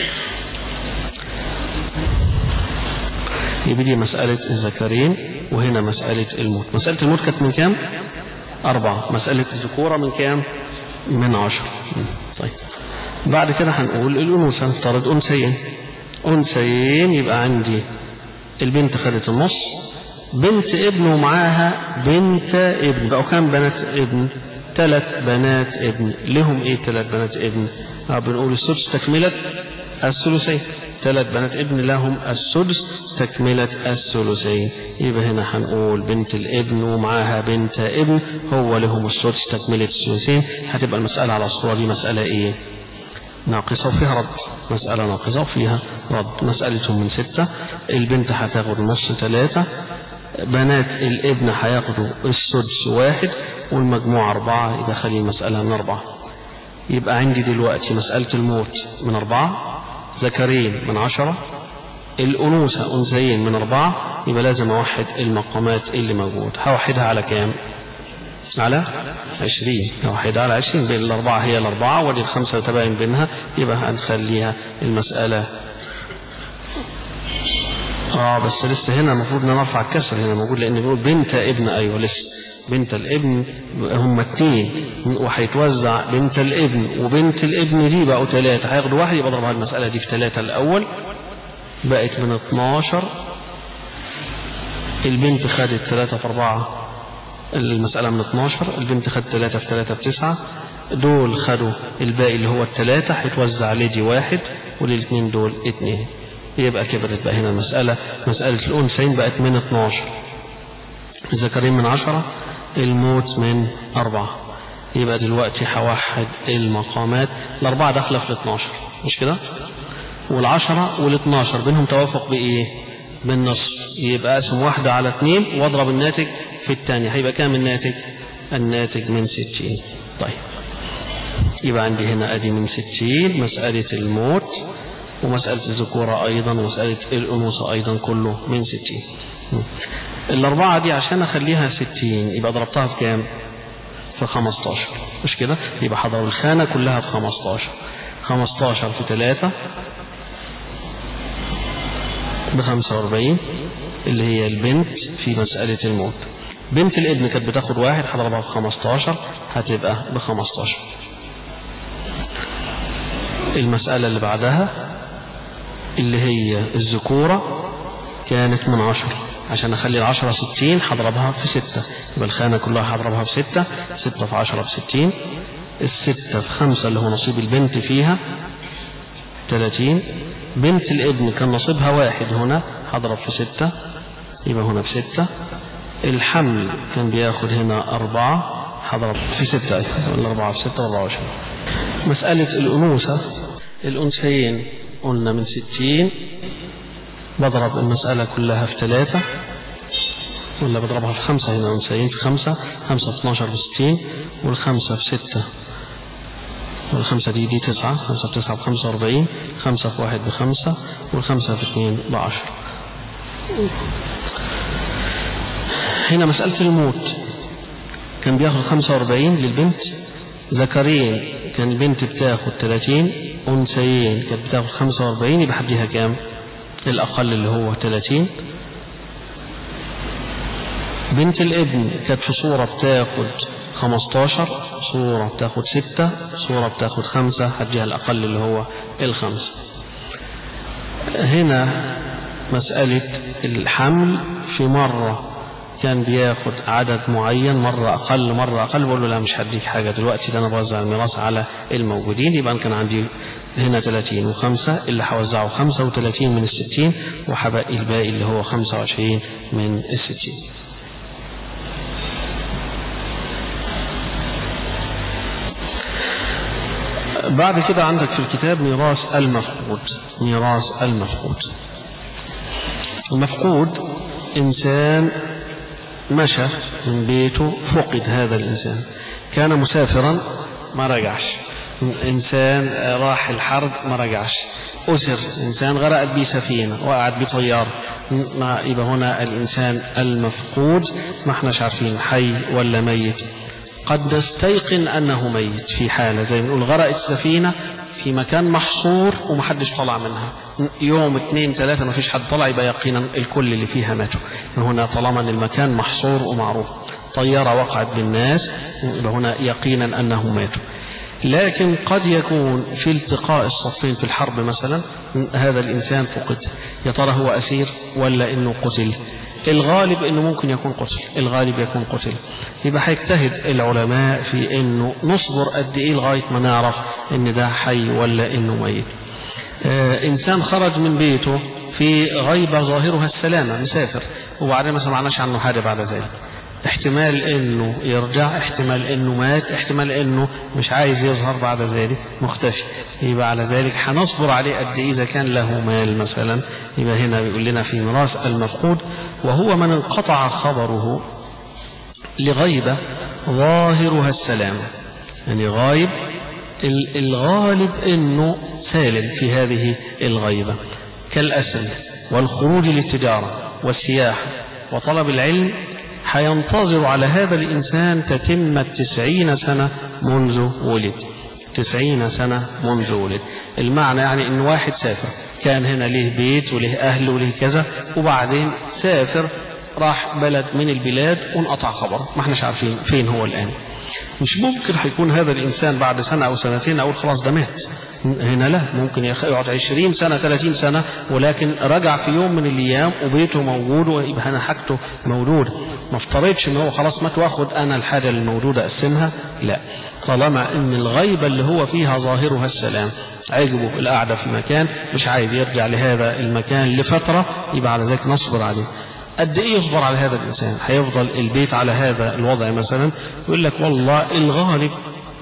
يبقى دي مسألة الذكرين وهنا مسألة الموت مسألة الموت كانت من كام أربعة مسألة الذكورة من كام من عشر طيب بعد كده هنقول الأنوثة نفترض أنثيين أنثيين يبقى عندي البنت خدت النص بنت ابن ومعاها بنت ابن بقوا كام بنات ابن ثلاث بنات ابن لهم ايه ثلاث بنات ابن اه بنقول السدس تكملة الثلثين ثلاث بنات ابن لهم السدس تكملة الثلثين يبقى هنا هنقول بنت الابن ومعاها بنت ابن هو لهم السدس تكملة الثلثين هتبقى المسألة على الصورة دي مسألة ايه ناقصة وفيها رد مسألة ناقصة وفيها رد مسألتهم من ستة البنت هتاخد نص ثلاثة بنات الابن هياخدوا السدس واحد والمجموع أربعة يبقى خلي المسألة من أربعة يبقى عندي دلوقتي مسألة الموت من أربعة ذكرين من عشرة الأنوثة أنثيين من أربعة يبقى لازم أوحد المقامات اللي موجود هوحدها على كام على عشرين واحدة على عشرين بين الأربعة هي الأربعة ودي الخمسة تباين بينها يبقى هنخليها المسألة اه بس لسه هنا المفروض ان نرفع الكسر هنا موجود لان بيقول بنت ابن ايوه لسه بنت الابن هم اتنين وهيتوزع بنت الابن وبنت الابن دي بقوا ثلاثة هياخدوا واحد يبقى اضربها المسألة دي في ثلاثة الأول بقت من 12 البنت خدت ثلاثة في أربعة المسألة من 12 البنت خدت ثلاثة في ثلاثة في تسعة دول خدوا الباقي اللي هو الثلاثة هيتوزع لدي واحد وللاثنين دول اتنين يبقى كبرت بقى هنا المسألة مسألة الأنثيين بقت من 12 الذكرين من 10 الموت من أربعة يبقى دلوقتي هوحد المقامات الأربعة داخلة في ال 12 مش كده؟ والعشرة وال 12 بينهم توافق بإيه؟ بالنصف يبقى أقسم واحدة على اثنين وأضرب الناتج في الثانية هيبقى كام الناتج؟ الناتج من 60 طيب يبقى عندي هنا أدي من 60 مسألة الموت ومسألة الذكورة أيضا ومسألة الأنوثة أيضا كله من 60 الأربعة دي عشان أخليها 60 يبقى ضربتها في كام؟ في 15 مش كده؟ يبقى حضر الخانة كلها في 15 15 في 3 ب 45 اللي هي البنت في مسألة الموت بنت الابن كانت بتاخد واحد هضربها في 15 هتبقى ب 15 المسألة اللي بعدها اللي هي الذكورة كانت من 10 عشان اخلي العشرة ستين هضربها في ستة يبقى الخانة كلها هضربها في ستة ستة في عشرة بستين الستة في خمسة اللي هو نصيب البنت فيها تلاتين بنت الابن كان نصيبها واحد هنا هضرب في ستة يبقى هنا في ستة الحمل كان بياخد هنا أربعة هضرب في ستة أيضا الأربعة في ستة وأربعة وعشرين مسألة الأنوثة الأنثيين قلنا من ستين بضرب المسألة كلها في ثلاثة ولا بضربها في خمسة هنا أنثيين في خمسة خمسة في 12 بستين والخمسة في ستة والخمسة دي دي تسعة خمسة في تسعة بخمسة وأربعين خمسة في واحد بخمسة والخمسة في اثنين بعشر هنا مسألة الموت كان بياخد خمسة وأربعين للبنت ذكرين كان البنت بتاخد تلاتين أنثيين كانت بتاخد خمسة وأربعين يبقى حديها كام الأقل اللي هو تلاتين بنت الابن كانت في صورة بتاخد خمستاشر صورة بتاخد ستة صورة بتاخد خمسة هديها الأقل اللي هو الخمسة هنا مسألة الحمل في مرة كان بياخد عدد معين مرة أقل مرة أقل بقول له لا مش هديك حاجة دلوقتي ده أنا بوزع الميراث على الموجودين يبقى كان عندي هنا 30 وخمسة اللي هوزعه 35 من الستين وهبقي الباقي اللي هو 25 من الستين بعد كده عندك في الكتاب ميراث المفقود ميراث المفقود المفقود إنسان مشى من بيته فقد هذا الإنسان كان مسافرا ما رجعش إنسان راح الحرب ما رجعش أسر إنسان غرقت به سفينة وقعت به طيارة ما يبقى هنا الإنسان المفقود ما احناش عارفين حي ولا ميت قد نستيقن أنه ميت في حالة زي ما نقول غرقت سفينة في مكان محصور ومحدش طلع منها يوم اثنين ثلاثة ما فيش حد طلع يبقى يقينا الكل اللي فيها ماتوا هنا طالما ان المكان محصور ومعروف طيارة وقعت بالناس يبقى هنا يقينا أنه ماتوا لكن قد يكون في التقاء الصفين في الحرب مثلا هذا الإنسان فقد يا ترى هو أسير ولا إنه قتل الغالب انه ممكن يكون قتل الغالب يكون قتل يبقى هيجتهد العلماء في انه نصبر قد ايه لغايه ما نعرف ان ده حي ولا انه ميت آه انسان خرج من بيته في غيبه ظاهرها السلامه مسافر وبعدين ما سمعناش عنه حاجه بعد ذلك احتمال انه يرجع احتمال انه مات احتمال انه مش عايز يظهر بعد ذلك مختفي يبقى على ذلك هنصبر عليه قد ايه اذا كان له مال مثلا يبقى هنا بيقول لنا في ميراث المفقود وهو من انقطع خبره لغيبة ظاهرها السلام يعني غايب الغالب انه سالم في هذه الغيبة كالأسل والخروج للتجارة والسياحة وطلب العلم هينتظر على هذا الإنسان تتم التسعين سنة منذ ولد تسعين سنة منذ ولد المعنى يعني ان واحد سافر كان هنا له بيت وله أهل وله كذا وبعدين سافر راح بلد من البلاد وانقطع خبره ما احناش عارفين فين هو الآن مش ممكن هيكون هذا الإنسان بعد سنة أو سنتين أقول خلاص ده مات هنا لا ممكن يقعد 20 سنة 30 سنة ولكن رجع في يوم من الأيام وبيته موجود ويبقى هنا حاجته موجودة ما افترضش ان هو خلاص مات واخد انا الحاجة الموجودة اقسمها لا طالما ان الغيبة اللي هو فيها ظاهرها السلام عجبه القعدة في مكان مش عايز يرجع لهذا المكان لفترة يبقى على ذلك نصبر عليه قد ايه يصبر على هذا الانسان هيفضل البيت على هذا الوضع مثلا يقول لك والله الغالب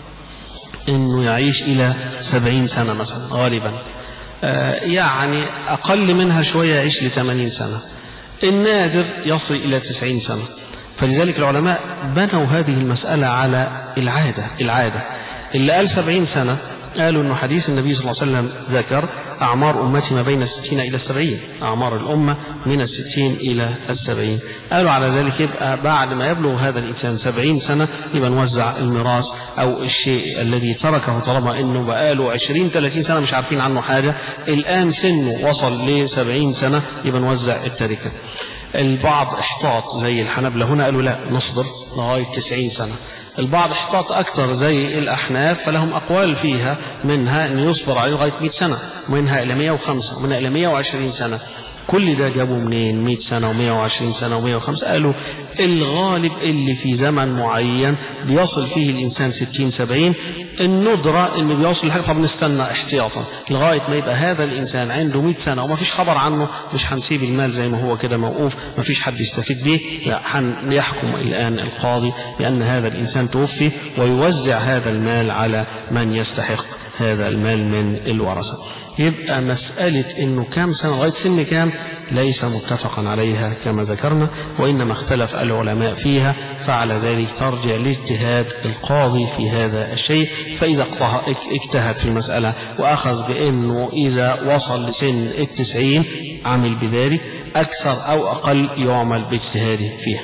انه يعيش الى سبعين سنة مثلا غالبا آه يعني اقل منها شوية يعيش لثمانين سنة النادر يصل الى تسعين سنة فلذلك العلماء بنوا هذه المسألة على العادة العادة اللي قال سبعين سنة قالوا أنه حديث النبي صلى الله عليه وسلم ذكر أعمار أمتي ما بين الستين إلى السبعين أعمار الأمة من الستين إلى السبعين قالوا على ذلك يبقى بعد ما يبلغ هذا الإنسان سبعين سنة يبقى نوزع الميراث أو الشيء الذي تركه طالما أنه بقاله عشرين ثلاثين سنة مش عارفين عنه حاجة الآن سنه وصل لسبعين سنة يبقى نوزع التركة البعض احتاط زي الحنبلة هنا قالوا لا نصبر لغاية 90 سنة البعض احتاط أكثر زي الأحناف فلهم أقوال فيها منها أن يصبر عليه لغاية 100 سنة منها إلى 105 ومنها إلى 120 سنة كل ده جابوا منين 100 سنة و120 سنة و105 قالوا الغالب اللي في زمن معين بيصل فيه الإنسان 60 70 الندرة اللي بيوصل لحاجة طب نستنى احتياطا لغاية ما يبقى هذا الإنسان عنده 100 سنة وما فيش خبر عنه مش هنسيب المال زي ما هو كده موقوف ما فيش حد يستفيد به لا يحكم الآن القاضي بأن هذا الإنسان توفي ويوزع هذا المال على من يستحق هذا المال من الورثة يبقى مسألة انه كام سنة لغاية سن كام ليس متفقا عليها كما ذكرنا وإنما اختلف العلماء فيها فعلى ذلك ترجع لاجتهاد القاضي في هذا الشيء فإذا اجتهد في المسألة وأخذ بأنه إذا وصل لسن التسعين عمل بذلك أكثر أو أقل يعمل باجتهاده فيها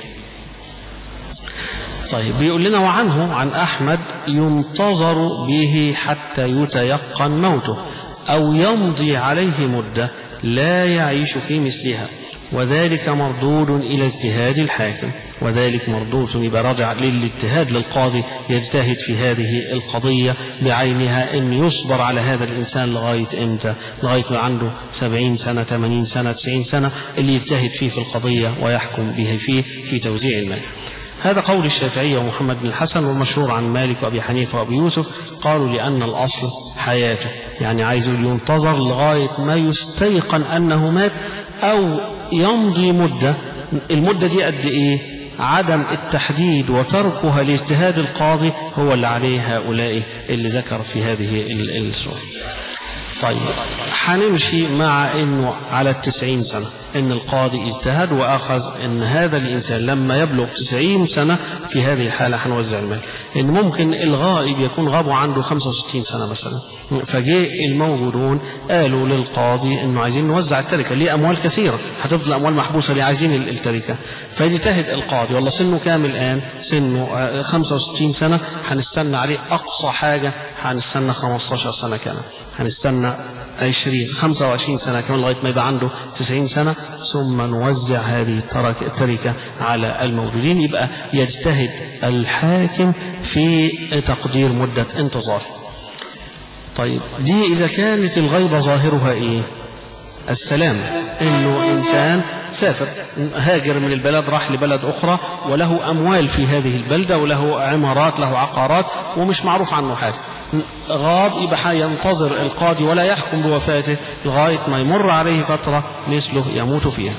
طيب بيقول لنا وعنه عن أحمد ينتظر به حتى يتيقن موته أو يمضي عليه مدة لا يعيش في مثلها وذلك مردود إلى اجتهاد الحاكم وذلك مردود يبقى رجع للاجتهاد للقاضي يجتهد في هذه القضية بعينها أن يصبر على هذا الإنسان لغاية إمتى لغاية ما عنده سبعين سنة ثمانين سنة تسعين سنة اللي يجتهد فيه في القضية ويحكم به فيه في توزيع المال هذا قول الشافعية ومحمد بن الحسن والمشهور عن مالك وأبي حنيفة وأبي يوسف قالوا لأن الأصل حياته يعني عايز ينتظر لغاية ما يستيقن أنه مات أو يمضي مدة المدة دي قد إيه عدم التحديد وتركها لاجتهاد القاضي هو اللي عليه هؤلاء اللي ذكر في هذه السورة طيب هنمشي مع انه على التسعين سنة ان القاضي اجتهد واخذ ان هذا الانسان لما يبلغ تسعين سنة في هذه الحالة هنوزع المال ان ممكن الغائب يكون غابه عنده 65 سنة مثلا فجاء الموجودون قالوا للقاضي انه عايزين نوزع التركة ليه اموال كثيرة هتفضل اموال محبوسة ليه عايزين التركة فيجتهد القاضي والله سنه كام الان سنه 65 سنة هنستنى عليه اقصى حاجة هنستنى 15 سنة كمان هنستنى 20 25 سنة كمان لغاية ما يبقى عنده 90 سنة ثم نوزع هذه التركة على الموجودين يبقى يجتهد الحاكم في تقدير مدة انتظار طيب دي إذا كانت الغيبة ظاهرها إيه السلام إنه إنسان سافر هاجر من البلد راح لبلد أخرى وله أموال في هذه البلدة وله عمارات له عقارات ومش معروف عنه حاجة غاب يبقى ينتظر القاضي ولا يحكم بوفاته لغاية ما يمر عليه فترة مثله يموت فيها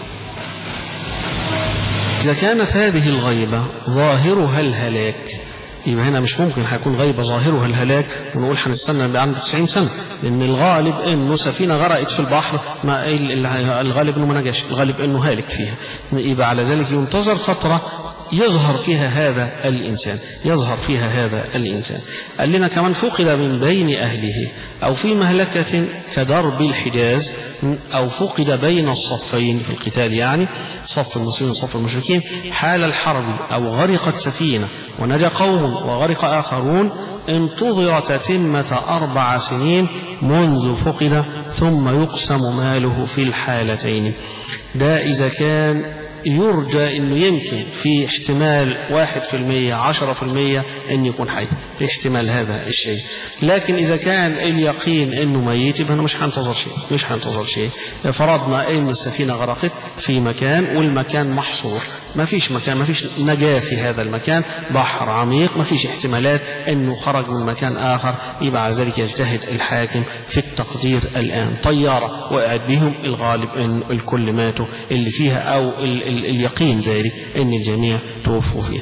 إذا كانت هذه الغيبة ظاهرها الهلاك يبقى هنا مش ممكن هيكون غيبة ظاهرها الهلاك ونقول هنستنى اللي عنده 90 سنة لأن الغالب إنه سفينة غرقت في البحر ما الغالب إنه ما نجاش الغالب إنه هالك فيها يبقى على ذلك ينتظر فترة يظهر فيها هذا الإنسان يظهر فيها هذا الإنسان قال لنا كمان فقد من بين أهله أو في مهلكة كدرب الحجاز أو فقد بين الصفين في القتال يعني صف المسلمين وصف المشركين حال الحرب أو غرقت سفينة ونجا قوم وغرق آخرون انتظر تتمة أربع سنين منذ فقد ثم يقسم ماله في الحالتين ده إذا كان يرجى انه يمكن في احتمال واحد في المية عشرة في المية ان يكون حي في احتمال هذا الشيء لكن اذا كان اليقين انه ميت يبقى انا مش هنتظر شيء مش هنتظر شيء فرضنا ان السفينة غرقت في مكان والمكان محصور ما فيش مكان ما فيش نجاة في هذا المكان بحر عميق ما فيش احتمالات انه خرج من مكان اخر يبقى على ذلك يجتهد الحاكم في التقدير الان طيارة وقعت بهم الغالب ان الكل ماتوا اللي فيها او ال ال اليقين ذلك ان الجميع توفوا فيها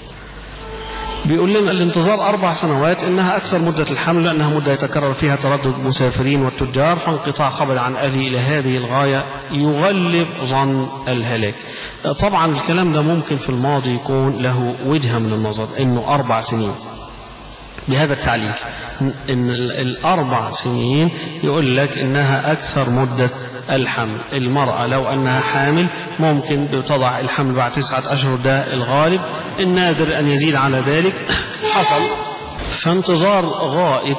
بيقول لنا الانتظار أربع سنوات إنها أكثر مدة الحمل لأنها مدة يتكرر فيها تردد المسافرين والتجار فانقطاع خبر عن أهله إلى هذه الغاية يغلب ظن الهلاك طبعا الكلام ده ممكن في الماضي يكون له وجهة من النظر إنه أربع سنين بهذا التعليل إن الأربع سنين يقول لك إنها أكثر مدة الحمل المرأة لو أنها حامل ممكن تضع الحمل بعد تسعة أشهر ده الغالب النادر أن يزيد على ذلك حصل فانتظار غائب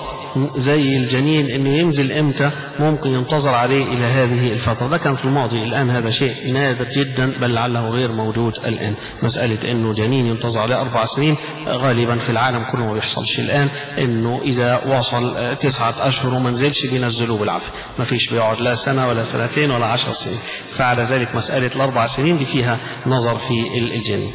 زي الجنين انه ينزل امتى ممكن ينتظر عليه الى هذه الفترة ده كان في الماضي الان هذا شيء نادر جدا بل لعله غير موجود الان مسألة انه جنين ينتظر عليه اربع سنين غالبا في العالم كله ما بيحصلش الان انه اذا وصل تسعة اشهر وما نزلش بينزلوه بالعافية ما فيش بيقعد لا سنة ولا سنتين ولا عشر سنين فعلى ذلك مسألة الاربع سنين دي فيها نظر في الجنين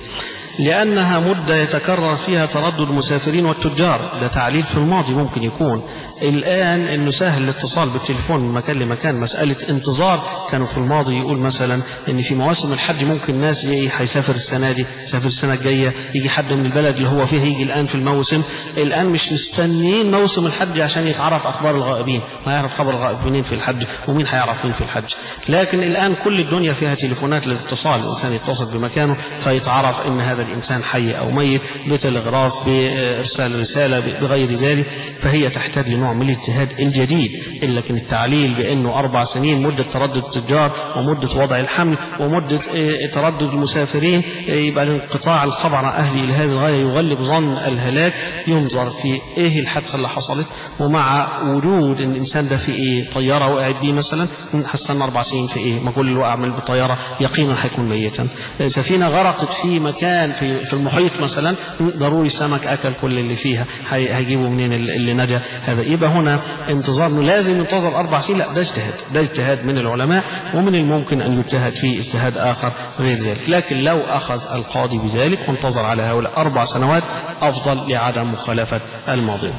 لأنها مدة يتكرر فيها تردد المسافرين والتجار ده تعليل في الماضي ممكن يكون الآن أنه سهل الاتصال بالتليفون من مكان لمكان مسألة انتظار كانوا في الماضي يقول مثلا أن في مواسم الحج ممكن ناس هيسافر السنة دي يسافر السنة الجاية يجي حد من البلد اللي هو فيه يجي الآن في الموسم الآن مش مستنيين موسم الحج عشان يتعرف أخبار الغائبين ما يعرف خبر الغائب منين في الحج ومين هيعرف مين في الحج لكن الآن كل الدنيا فيها تليفونات للاتصال الإنسان يتصل بمكانه فيتعرف أن هذا الإنسان حي أو ميت بتلغراف بإرسال رسالة بغير ذلك فهي تحتاج لنوع من الاجتهاد الجديد لكن التعليل بأنه أربع سنين مدة تردد التجار ومدة وضع الحمل ومدة تردد المسافرين يبقى الانقطاع الخبر عن أهلي إلى هذه الغاية يغلب ظن الهلاك ينظر في إيه الحادثة اللي حصلت ومع وجود إن الإنسان ده في إيه طيارة وقعت بيه مثلا هستنى أربع سنين في إيه ما كل اللي وقع من بطيارة يقينا هيكون ميتا سفينة غرقت في مكان في في المحيط مثلا ضروري سمك أكل كل اللي فيها هيجيبوا منين اللي نجا هذا يبقى هنا انتظار انه لازم ينتظر أربع سنين لا ده اجتهاد ده اجتهاد من العلماء ومن الممكن أن يجتهد فيه اجتهاد آخر غير ذلك لكن لو أخذ القاضي بذلك وانتظر على هؤلاء أربع سنوات أفضل لعدم مخالفة الماضي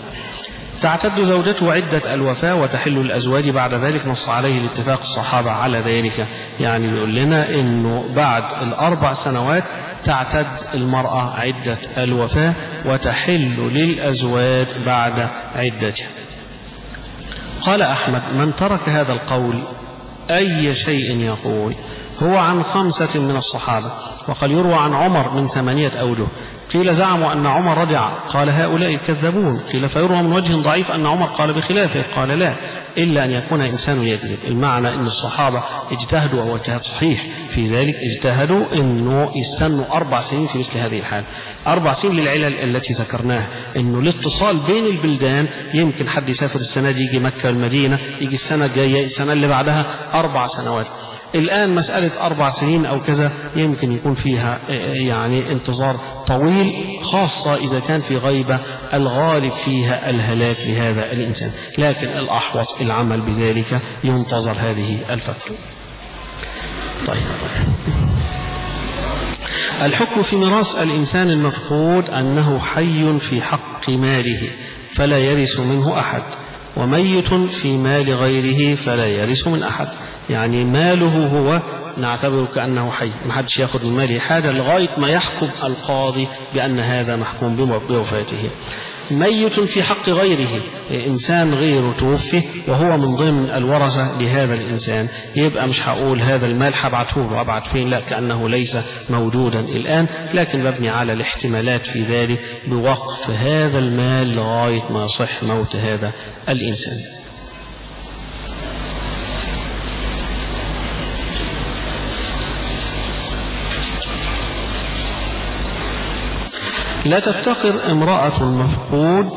تعتد زوجته عدة الوفاة وتحل الأزواج بعد ذلك نص عليه الاتفاق الصحابة على ذلك يعني بيقول لنا أنه بعد الأربع سنوات تعتد المرأة عدة الوفاة وتحل للأزواج بعد عدتها قال أحمد من ترك هذا القول أي شيء يقول هو عن خمسة من الصحابة وقد يروى عن عمر من ثمانية أوجه قيل زعموا أن عمر رجع قال هؤلاء كذبون قيل فيروى من وجه ضعيف أن عمر قال بخلافه قال لا إلا أن يكون إنسان يكذب المعنى أن الصحابة اجتهدوا أو اجتهاد صحيح في ذلك اجتهدوا أنه يستنوا أربع سنين في مثل هذه الحال أربع سنين للعلل التي ذكرناها أنه الاتصال بين البلدان يمكن حد يسافر السنة دي يجي مكة المدينة يجي السنة الجاية السنة اللي بعدها أربع سنوات الآن مسألة أربع سنين أو كذا يمكن يكون فيها يعني انتظار طويل خاصة إذا كان في غيبة الغالب فيها الهلاك لهذا الإنسان لكن الأحوط العمل بذلك ينتظر هذه الفترة طيب الحكم في ميراث الإنسان المفقود أنه حي في حق ماله فلا يرث منه أحد وميت في مال غيره فلا يرث من أحد يعني ماله هو نعتبره كأنه حي ما حدش ياخد من ماله حاجة لغاية ما يحكم القاضي بأن هذا محكوم بوفاته ميت في حق غيره إنسان غيره توفي وهو من ضمن الورثة لهذا الإنسان يبقى مش هقول هذا المال هبعته له أبعت فين لا كأنه ليس موجودا الآن لكن مبني على الاحتمالات في ذلك بوقف هذا المال لغاية ما يصح موت هذا الإنسان لا تفتقر امرأة المفقود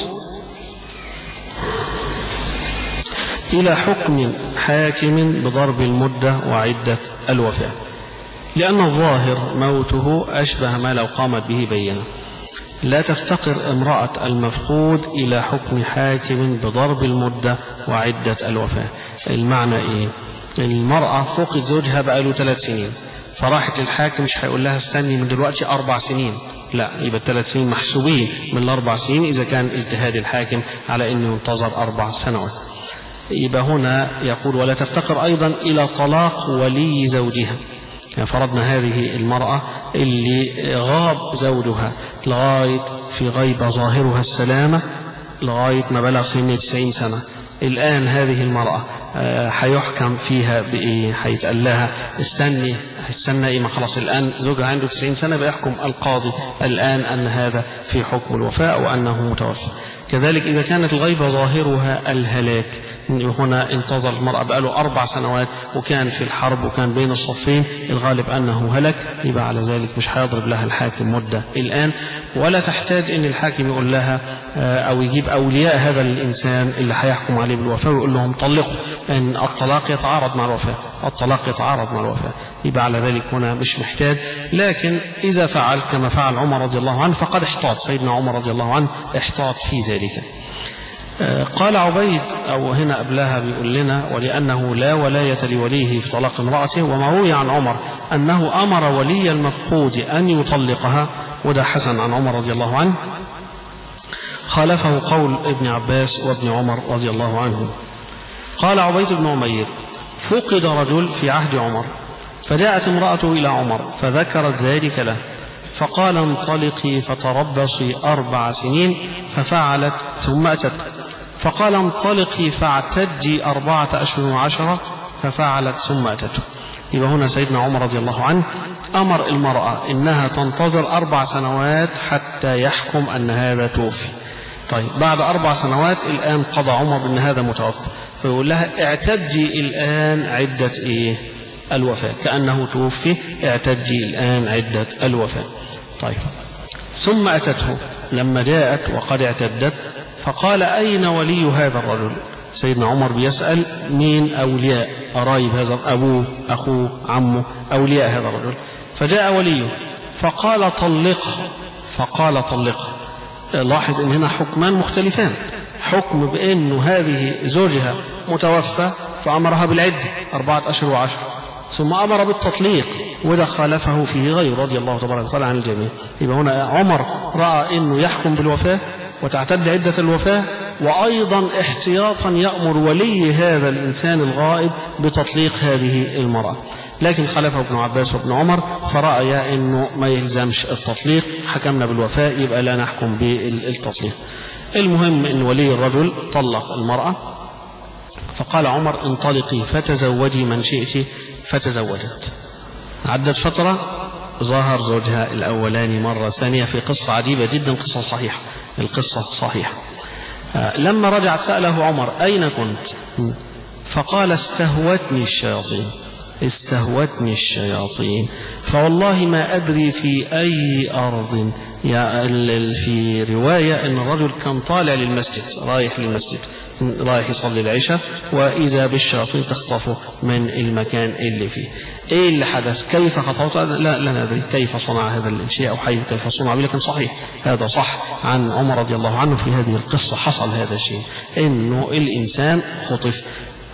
إلى حكم حاكم بضرب المدة وعدة الوفاة لأن الظاهر موته أشبه ما لو قامت به بينة لا تفتقر امرأة المفقود إلى حكم حاكم بضرب المدة وعدة الوفاة المعنى إيه المرأة فقد زوجها بقاله ثلاث سنين فراحت للحاكم مش هيقول لها استني من دلوقتي أربع سنين لا يبقى الثلاث سنين محسوبين من الأربع سنين إذا كان اجتهاد الحاكم على أنه ينتظر أربع سنوات يبقى هنا يقول ولا تفتقر أيضا إلى طلاق ولي زوجها يعني فرضنا هذه المرأة اللي غاب زوجها لغاية في غيبة ظاهرها السلامة لغاية ما بلغ سن 90 سنة الآن هذه المرأة هيحكم فيها بإيه هيتقال لها استني هتستنى إيه ما خلاص الآن زوجها عنده 90 سنة بيحكم القاضي الآن أن هذا في حكم الوفاء وأنه متوفى كذلك إذا كانت الغيبة ظاهرها الهلاك هنا انتظر المرأة بقاله أربع سنوات وكان في الحرب وكان بين الصفين الغالب أنه هلك يبقى على ذلك مش هيضرب لها الحاكم مدة الآن ولا تحتاج أن الحاكم يقول لها أو يجيب أولياء هذا الإنسان اللي هيحكم عليه بالوفاة ويقول لهم طلقوا أن الطلاق يتعارض مع الوفاة الطلاق يتعارض مع الوفاة يبقى على ذلك هنا مش محتاج لكن إذا فعل كما فعل عمر رضي الله عنه فقد احتاط سيدنا عمر رضي الله عنه احتاط في ذلك قال عبيد أو هنا قبلها بيقول لنا ولأنه لا ولاية لوليه في طلاق امرأته وما روي عن عمر أنه أمر ولي المفقود أن يطلقها وده حسن عن عمر رضي الله عنه خالفه قول ابن عباس وابن عمر رضي الله عنهم قال عبيد بن عمير فقد رجل في عهد عمر فجاءت امرأته إلى عمر فذكرت ذلك له فقال انطلقي فتربصي أربع سنين ففعلت ثم أتت فقال انطلقي فاعتدي أربعة أشهر وعشرة ففعلت ثم أتته يبقى هنا سيدنا عمر رضي الله عنه أمر المرأة إنها تنتظر أربع سنوات حتى يحكم أن هذا توفي طيب بعد أربع سنوات الآن قضى عمر بأن هذا متوفى فيقول لها اعتدي الآن عدة إيه الوفاة كأنه توفي اعتدي الآن عدة الوفاة طيب ثم أتته لما جاءت وقد اعتدت فقال أين ولي هذا الرجل سيدنا عمر بيسأل مين أولياء قرايب هذا أبوه أخوه عمه أولياء هذا الرجل فجاء وليه فقال طلقه فقال طلقه لاحظ ان هنا حكمان مختلفان حكم بانه هذه زوجها متوفى فامرها بالعده اربعه اشهر وعشر ثم امر بالتطليق وده خالفه فيه غير رضي الله تبارك وتعالى عن الجميع يبقى هنا عمر راى انه يحكم بالوفاه وتعتد عده الوفاه وايضا احتياطا يامر ولي هذا الانسان الغائب بتطليق هذه المراه لكن خلفه ابن عباس وابن عمر فرأي انه ما يلزمش التطليق حكمنا بالوفاء يبقى لا نحكم بالتطليق المهم ان ولي الرجل طلق المرأة فقال عمر انطلقي فتزوجي من شئت فتزوجت عدت فترة ظهر زوجها الأولاني مرة ثانية في قصة عجيبة جدا قصة صحيحة القصة صحيحة لما رجع سأله عمر أين كنت فقال استهوتني الشياطين استهوتني الشياطين فوالله ما أدري في أي أرض في رواية أن الرجل كان طالع للمسجد رايح للمسجد رايح يصلي العشاء وإذا بالشياطين تخطفه من المكان اللي فيه إيه اللي حدث كيف خطفته لا لا ندري كيف صنع هذا الشيء أو حي كيف صنع لكن صحيح هذا صح عن عمر رضي الله عنه في هذه القصة حصل هذا الشيء إنه الإنسان خطف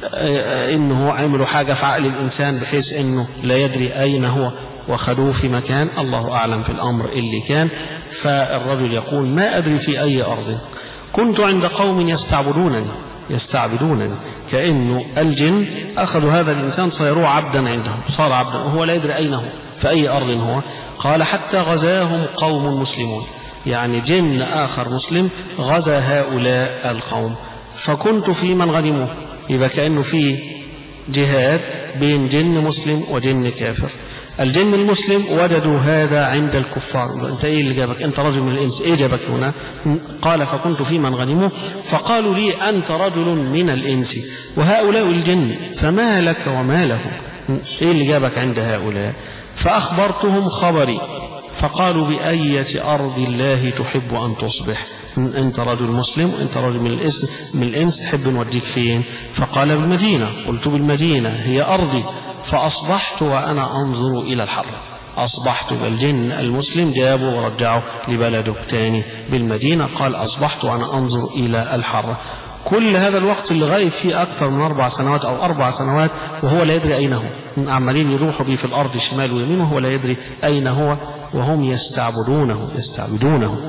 انه عملوا حاجة في عقل الانسان بحيث انه لا يدري اين هو وخدوه في مكان الله اعلم في الامر اللي كان فالرجل يقول ما ادري في اي ارض كنت عند قوم يستعبدونني يستعبدونني كأنه الجن أخذوا هذا الإنسان صيروه عبدا عندهم صار عبدا وهو لا يدري أين هو في أي أرض هو قال حتى غزاهم قوم مسلمون يعني جن آخر مسلم غزا هؤلاء القوم فكنت في من غنموه يبقى كأنه في جهاد بين جن مسلم وجن كافر الجن المسلم وجدوا هذا عند الكفار انت ايه اللي جابك انت رجل من الانس ايه جابك هنا قال فكنت في من غنموه فقالوا لي انت رجل من الانس وهؤلاء الجن فما لك وما لهم ايه اللي جابك عند هؤلاء فاخبرتهم خبري فقالوا بأية أرض الله تحب أن تصبح أنت رجل مسلم وأنت رجل من الإنس, من الإنس تحب نوديك فين فقال بالمدينة قلت بالمدينة هي أرضي فأصبحت وأنا أنظر إلى الحر أصبحت الجن المسلم جابوا ورجعوا لبلده تاني بالمدينة قال أصبحت وأنا أنظر إلى الحر كل هذا الوقت اللي غايب فيه أكثر من أربع سنوات أو أربع سنوات وهو لا يدري أين هو عمالين يروحوا به في الأرض شمال ويمين وهو لا يدري أين هو وهم يستعبدونه يستعبدونه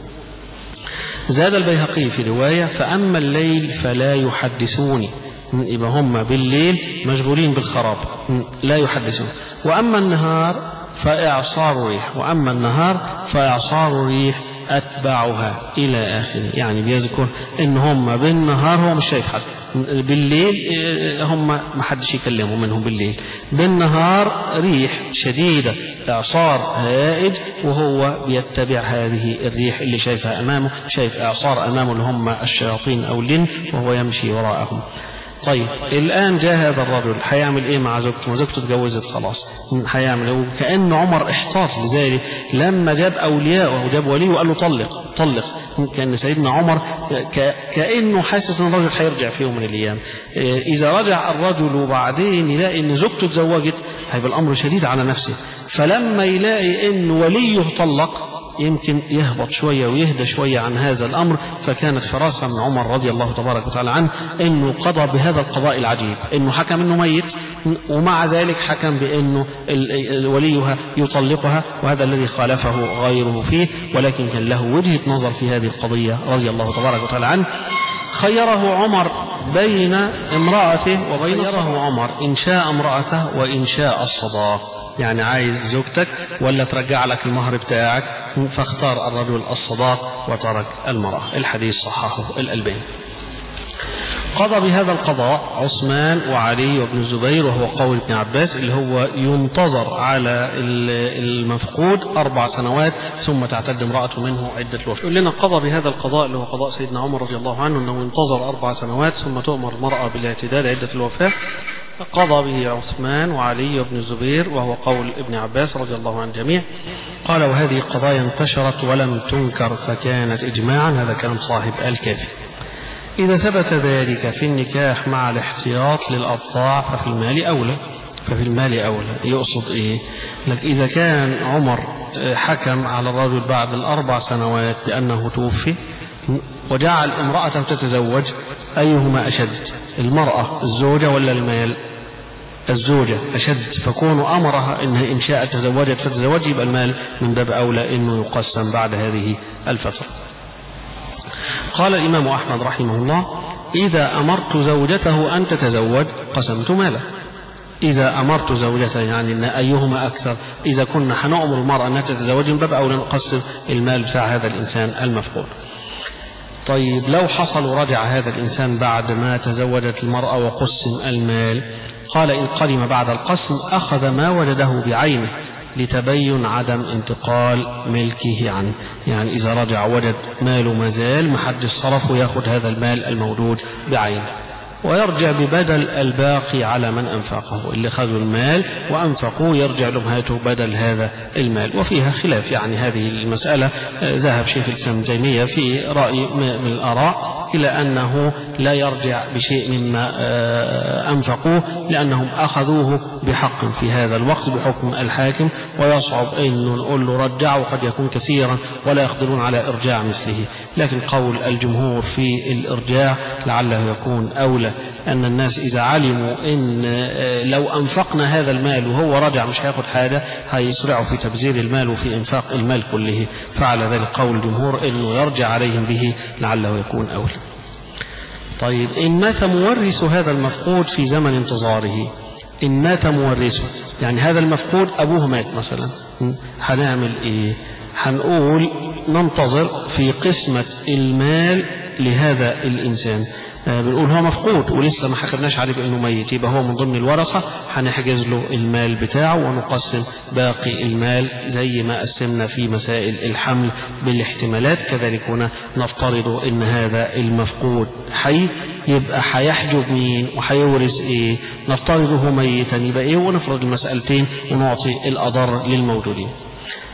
زاد البيهقي في رواية فأما الليل فلا يحدثوني يبقى هم بالليل مشغولين بالخراب لا يحدثون وأما النهار فإعصار ريح وأما النهار فإعصار ريح أتبعها إلى آخره يعني بيذكر إن هم بالنهار هو مش شايف حد بالليل هم ما حدش يكلمه منهم بالليل بالنهار ريح شديدة إعصار هائج وهو بيتبع هذه الريح اللي شايفها أمامه شايف إعصار أمامه اللي هم الشياطين أو الجن وهو يمشي وراءهم طيب الآن جاء هذا الرجل هيعمل إيه مع زوجته وزوجته اتجوزت خلاص هيعمل إيه كأن عمر احتاط لذلك لما جاب أولياءه وجاب وليه وقال له طلق طلق كان سيدنا عمر كأنه حاسس ان الرجل هيرجع في يوم من الأيام إذا رجع الرجل وبعدين يلاقي ان زوجته اتزوجت هيبقى الأمر شديد على نفسه فلما يلاقي ان وليه طلق يمكن يهبط شوية ويهدى شوية عن هذا الأمر فكانت فراسة من عمر رضي الله تبارك وتعالى عنه أنه قضى بهذا القضاء العجيب أنه حكم أنه ميت ومع ذلك حكم بأنه وليها يطلقها وهذا الذي خالفه غيره فيه ولكن كان له وجهة نظر في هذه القضية رضي الله تبارك وتعالى عنه خيره عمر بين امرأته وبين خيره عمر إن شاء امرأته وإن شاء الصداق يعني عايز زوجتك ولا ترجع لك المهر بتاعك فاختار الرجل الصداق وترك المرأة الحديث صححه الألباني قضى بهذا القضاء عثمان وعلي وابن الزبير وهو قول ابن عباس اللي هو ينتظر على المفقود أربع سنوات ثم تعتد امرأته منه عدة الوفاة يقول لنا قضى بهذا القضاء اللي هو قضاء سيدنا عمر رضي الله عنه أنه ينتظر أربع سنوات ثم تؤمر المرأة بالاعتدال عدة الوفاة قضى به عثمان وعلي وابن الزبير وهو قول ابن عباس رضي الله عن الجميع قال وهذه قضايا انتشرت ولم تنكر فكانت إجماعا هذا كلام صاحب الكافي إذا ثبت ذلك في النكاح مع الاحتياط للأضطاع ففي المال أولى ففي المال أولى يقصد إيه لك إذا كان عمر حكم على الرجل بعد الأربع سنوات بأنه توفي وجعل امرأته تتزوج أيهما أشد المرأة الزوجة ولا المال الزوجة أشد فكون أمرها إنها إن شاءت تزوجت فتزوج يبقى المال من باب أولى إنه يقسم بعد هذه الفترة قال الإمام أحمد رحمه الله إذا أمرت زوجته أن تتزوج قسمت ماله إذا أمرت زوجته يعني إن أيهما أكثر إذا كنا حنأمر المرأة أن تتزوج من باب أولى نقسم المال بتاع هذا الإنسان المفقود طيب لو حصل ورجع هذا الإنسان بعد ما تزوجت المرأة وقسم المال قال إن قدم بعد القسم أخذ ما وجده بعينه لتبين عدم انتقال ملكه عنه يعني إذا رجع وجد ماله مازال محدش صرفه ياخد هذا المال الموجود بعينه ويرجع ببدل الباقي على من أنفقه اللي خذوا المال وأنفقوا يرجع لهم هاته بدل هذا المال وفيها خلاف يعني هذه المسألة ذهب شيخ الإسلام تيمية في رأي من الآراء إلى أنه لا يرجع بشيء مما أنفقوه لأنهم أخذوه بحق في هذا الوقت بحكم الحاكم ويصعب أن نقول له رجعه قد يكون كثيرا ولا يقدرون على إرجاع مثله لكن قول الجمهور في الإرجاع لعله يكون أولى أن الناس إذا علموا إن لو أنفقنا هذا المال وهو رجع مش هياخد حاجة هيسرعوا في تبذير المال وفي إنفاق المال كله فعلى ذلك قول الجمهور إنه يرجع عليهم به لعله يكون أولى طيب إن مات مورث هذا المفقود في زمن انتظاره إن مات مورثه يعني هذا المفقود أبوه مات مثلا هنعمل إيه هنقول ننتظر في قسمة المال لهذا الإنسان بنقول هو مفقود ولسه ما حكمناش عليه بانه ميت يبقى هو من ضمن الورثه هنحجز له المال بتاعه ونقسم باقي المال زي ما قسمنا في مسائل الحمل بالاحتمالات كذلك هنا نفترض ان هذا المفقود حي يبقى هيحجب مين وهيورث ايه نفترضه ميتا يبقى ايه ونفرض المسألتين ونعطي الاضر للموجودين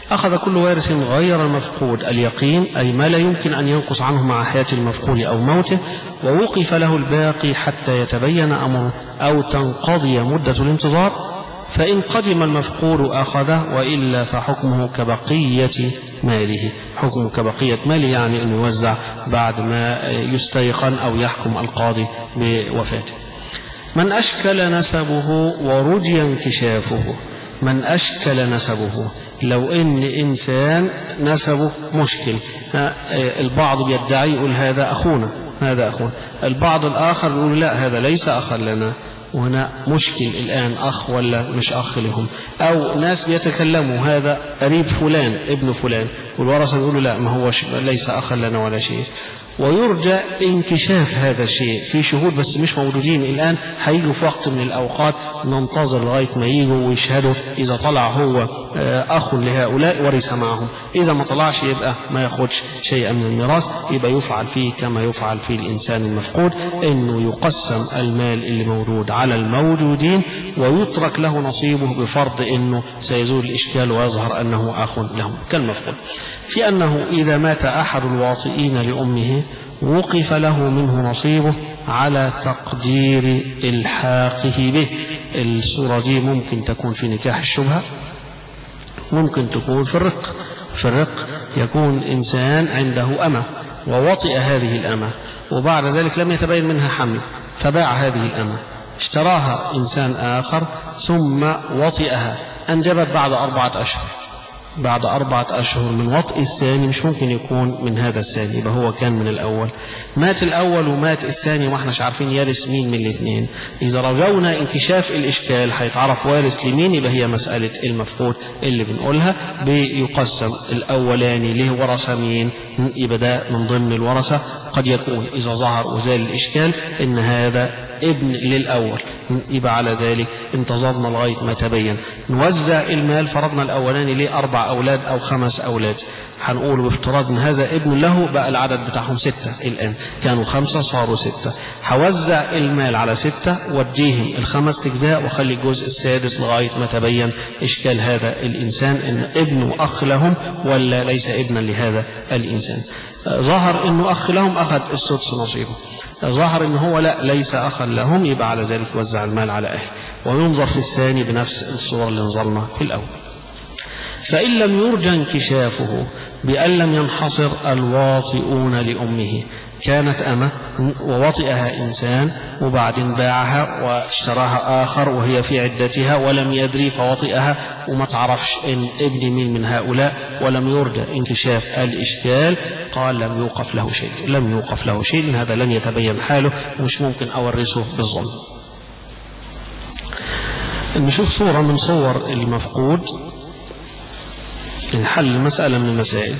أخذ كل وارث غير المفقود اليقين أي ما لا يمكن أن ينقص عنه مع حياة المفقود أو موته ووقف له الباقي حتى يتبين أمره أو تنقضي مدة الانتظار فإن قدم المفقود أخذه وإلا فحكمه كبقية ماله حكمه كبقية ماله يعني أن يوزع بعد ما يستيقن أو يحكم القاضي بوفاته من أشكل نسبه ورجي انكشافه من أشكل نسبه لو إن إنسان نسبه مشكل البعض بيدعي يقول هذا أخونا هذا أخونا البعض الآخر يقول لا هذا ليس أخا لنا وهنا مشكل الآن أخ ولا مش أخ لهم أو ناس بيتكلموا هذا قريب فلان ابن فلان والورثة يقولوا لا ما هو ليس أخا لنا ولا شيء ويرجى انكشاف هذا الشيء في شهود بس مش موجودين الآن هيجوا في وقت من الأوقات ننتظر لغاية ما يجوا ويشهدوا إذا طلع هو أخ لهؤلاء ورث معهم إذا ما طلعش يبقى ما ياخدش شيئا من الميراث يبقى يفعل فيه كما يفعل في الإنسان المفقود إنه يقسم المال اللي موجود على الموجودين ويترك له نصيبه بفرض إنه سيزول الإشكال ويظهر أنه أخ لهم كالمفقود في أنه إذا مات أحد الواطئين لأمه وقف له منه نصيبه على تقدير إلحاقه به الصورة دي ممكن تكون في نكاح الشبهة ممكن تكون في الرق في الرق يكون إنسان عنده أمة ووطئ هذه الأمة وبعد ذلك لم يتبين منها حمل فباع هذه الأمة اشتراها إنسان آخر ثم وطئها أنجبت بعد أربعة أشهر بعد أربعة أشهر من وطئ الثاني مش ممكن يكون من هذا الثاني يبقى هو كان من الأول مات الأول ومات الثاني واحنا مش عارفين يرث مين من الاثنين إذا رجونا انكشاف الإشكال هيتعرف وارث لمين يبقى هي مسألة المفقود اللي بنقولها بيقسم الأولاني ليه ورثة مين يبقى ده من ضمن الورثة قد يكون إذا ظهر وزال الإشكال إن هذا ابن للأول يبقى على ذلك انتظرنا لغاية ما تبين نوزع المال فرضنا الأولاني ليه أربع أولاد أو خمس أولاد هنقول بافتراض ان هذا ابن له بقى العدد بتاعهم ستة الآن كانوا خمسة صاروا ستة هوزع المال على ستة وديهم الخمس أجزاء وخلي الجزء السادس لغاية ما تبين إشكال هذا الإنسان إن ابنه أخ لهم ولا ليس ابنا لهذا الإنسان ظهر انه اخ لهم اخذ السدس نصيبه ظهر ان هو لا ليس اخا لهم يبقى على ذلك وزع المال على اهله وينظر في الثاني بنفس الصورة اللي نظرنا في الاول فإن لم يرجى انكشافه بأن لم ينحصر الواطئون لأمه كانت أمة ووطئها إنسان وبعدين باعها واشتراها آخر وهي في عدتها ولم يدري فوطئها وما تعرفش إن ابن مين من هؤلاء ولم يرجى انكشاف الإشكال قال لم يوقف له شيء لم يوقف له شيء إن هذا لن يتبين حاله ومش ممكن أورثه بالظلم نشوف صورة من صور المفقود نحل مسألة من المسائل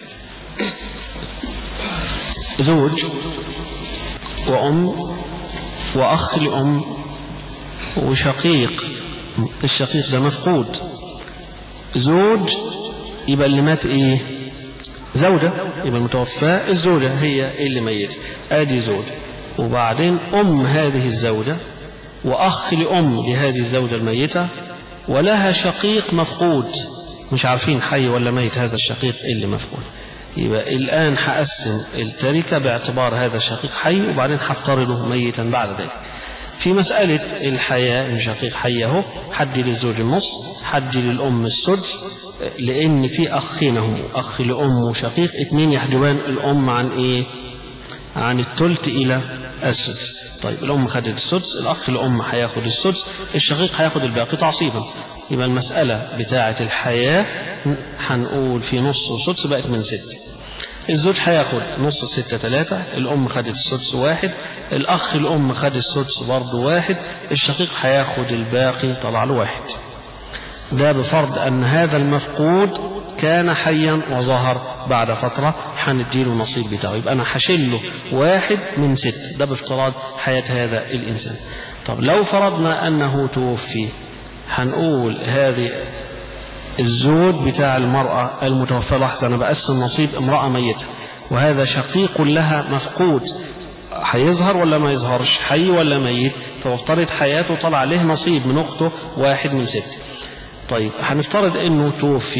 زوج وأم وأخ لأم وشقيق الشقيق ده مفقود زوج يبقى اللي مات ايه زوجة يبقى المتوفاة الزوجة هي اللي ميت ادي زوجة وبعدين ام هذه الزوجة واخ لام لهذه الزوجة الميتة ولها شقيق مفقود مش عارفين حي ولا ميت هذا الشقيق اللي مفقود يبقى الآن هقسم التركة باعتبار هذا الشقيق حي وبعدين هفترضه ميتا بعد ذلك في مسألة الحياة إن شقيق حي أهو حد للزوج النص حد للأم السدس لأن في أخين هم أخ لأم وشقيق اتنين يحجبان الأم عن إيه؟ عن التلت إلى السدس طيب الأم خدت السدس الأخ الأم هياخد السدس الشقيق هياخد الباقي تعصيبا يبقى المسألة بتاعة الحياة هنقول في نص وسدس بقت من ستة الزوج هياخد نص الستة ثلاثة الأم خدت السدس واحد الأخ الأم خد السدس برضه واحد الشقيق هياخد الباقي طلع له واحد ده بفرض أن هذا المفقود كان حيا وظهر بعد فترة هنديله النصيب بتاعه يبقى أنا هشيله واحد من ست ده بافتراض حياة هذا الإنسان طب لو فرضنا أنه توفي هنقول هذه الزوج بتاع المرأة المتوفاة لحظة أنا بقسم نصيب امرأة ميتة وهذا شقيق لها مفقود هيظهر ولا ما يظهرش حي ولا ميت فافترض حياته طلع عليه نصيب من أخته واحد من ست طيب هنفترض انه توفي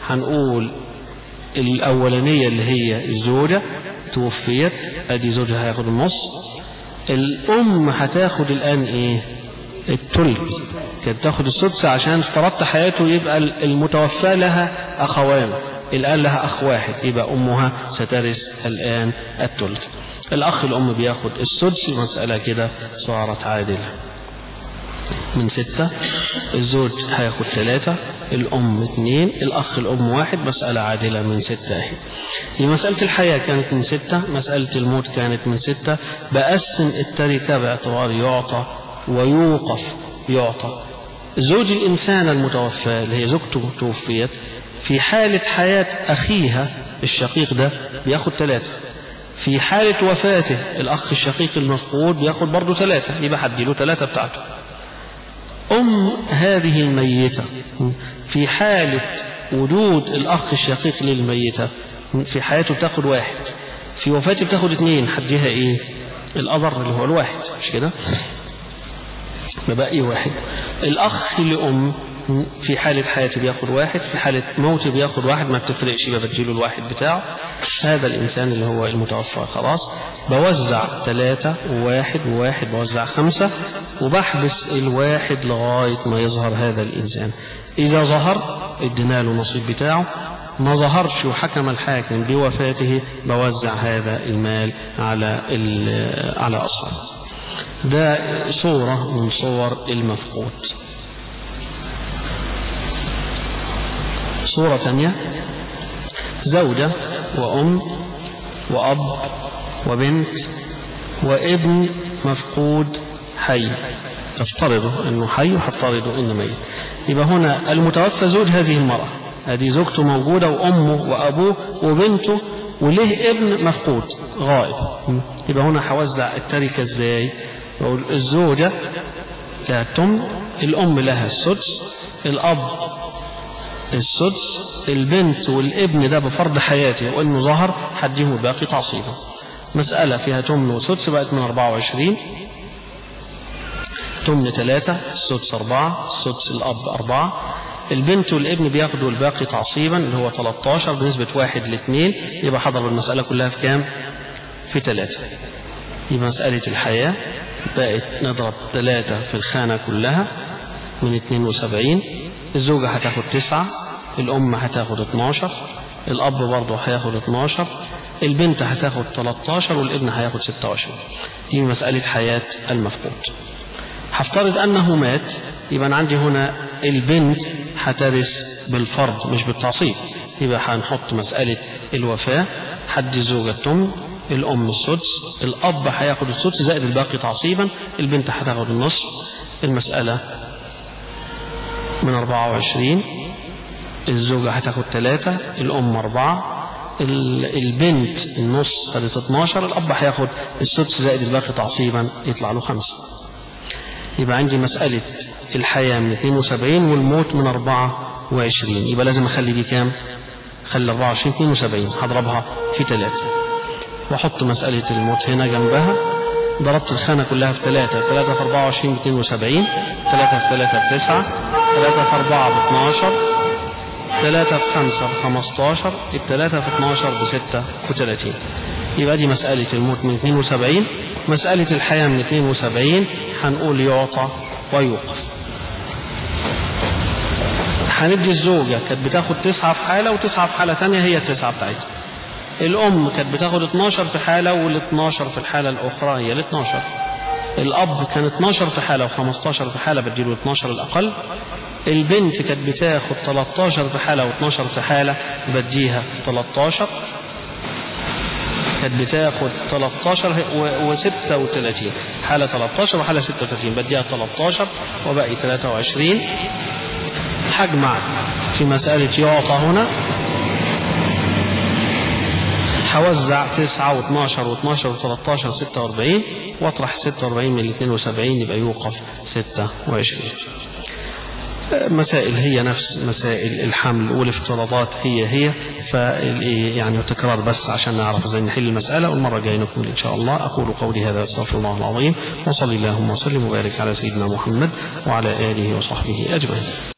هنقول الأولانية اللي هي الزوجة توفيت أدي زوجها هياخد النص الأم هتاخد الآن إيه التلت كانت تاخد السدس عشان افترضت حياته يبقى المتوفى لها أخوان الآن لها أخ واحد يبقى أمها سترث الآن التلت الأخ الأم بياخد السدس مسألة كده صارت عادلة من ستة الزوج هياخد ثلاثة الأم اثنين الأخ الأم واحد مسألة عادلة من ستة اهي في مسألة الحياة كانت من ستة مسألة الموت كانت من ستة بقسم التركة باعتبار يعطى ويوقف يعطى زوج الإنسان المتوفى اللي هي زوجته توفيت في حالة حياة أخيها الشقيق ده بياخد ثلاثة في حالة وفاته الأخ الشقيق المفقود بياخد برضه ثلاثة يبقى هديله ثلاثة بتاعته أم هذه الميتة في حالة وجود الأخ الشقيق للميتة في حياته بتاخد واحد في وفاته بتاخد اثنين حديها ايه الأضر اللي هو الواحد مش كده ببقي واحد الأخ لأم في حالة حياته بياخد واحد في حالة موته بياخد واحد ما بتفرقش يبقى بديله الواحد بتاعه هذا الإنسان اللي هو المتوفى خلاص بوزع ثلاثة وواحد وواحد بوزع خمسة وبحبس الواحد لغاية ما يظهر هذا الإنسان إذا ظهر ادينا له النصيب بتاعه ما ظهرش وحكم الحاكم بوفاته بوزع هذا المال على على أصحابه ده صورة من صور المفقود صورة ثانية زوجة وأم وأب وبنت وابن مفقود حي تفترضه أنه حي وهفترضه أنه ميت يبقى هنا المتوفى زوج هذه المرأة هذه زوجته موجودة وأمه وأبوه وبنته وله ابن مفقود غائب يبقى هنا هوزع التركة ازاي بقول الزوجة لها التم الأم لها السدس الأب السدس البنت والابن ده بفرض حياته وانه ظهر حديهم الباقي تعصيبا مسألة فيها تمن وسدس بقت من 24 تمن ثلاثة السدس أربعة السدس الأب أربعة البنت والابن بياخدوا الباقي تعصيبا اللي هو 13 بنسبة واحد لاثنين يبقى حضر المسألة كلها في كام؟ في ثلاثة يبقى مسألة الحياة بقت نضرب ثلاثة في الخانة كلها من 72 الزوجة هتاخد تسعة الأم هتاخد 12 الأب برضه هياخد 12 البنت هتاخد 13 والابن هياخد 26 دي مسألة حياة المفقود هفترض أنه مات يبقى أنا عندي هنا البنت هترث بالفرض مش بالتعصيب يبقى هنحط مسألة الوفاة حد الزوجة التم الأم السدس الأب هياخد السدس زائد الباقي تعصيبا البنت هتاخد النصف المسألة من 24 الزوجة هتاخد ثلاثة الأم أربعة البنت النص خدت 12 الأب هياخد السدس زائد الباقي تعصيبا يطلع له خمسة يبقى عندي مسألة الحياة من 72 والموت من 24 يبقى لازم أخلي دي كام؟ خلي 24 72 هضربها في ثلاثة وأحط مسألة الموت هنا جنبها ضربت الخانة كلها في ثلاثة ثلاثة في 24 ب 72 ثلاثة في ثلاثة ب 9 ثلاثة في 4 ب 12 ثلاثة في 5 ب 15 الثلاثة في 12 ب 36 يبقى دي مسألة الموت من 72 مسألة الحياة من 72 هنقول يعطى ويوقف هندي الزوجة كانت بتاخد تسعة في حالة وتسعة في حالة ثانية هي التسعة بتاعتها الأم كانت بتاخد 12 في حالة وال 12 في الحالة الأخرى هي ال 12 الأب كان 12 في حالة و15 في حالة بديله 12 الأقل البنت كانت بتاخد 13 في حالة و12 في حالة بديها 13 كانت بتاخد 13 و36 حالة 13 وحالة 36 بديها 13 وباقي 23 هجمع في مسألة يعطى هنا هوزع 9 و12 و12 و13 46 واطرح 46 من 72 يبقى يوقف 26 مسائل هي نفس مسائل الحمل والافتراضات هي هي ف يعني تكرار بس عشان نعرف ازاي نحل المسألة والمرة الجاية نكمل إن شاء الله أقول قولي هذا أستغفر الله العظيم وصلي اللهم وسلم وبارك على سيدنا محمد وعلى آله وصحبه أجمعين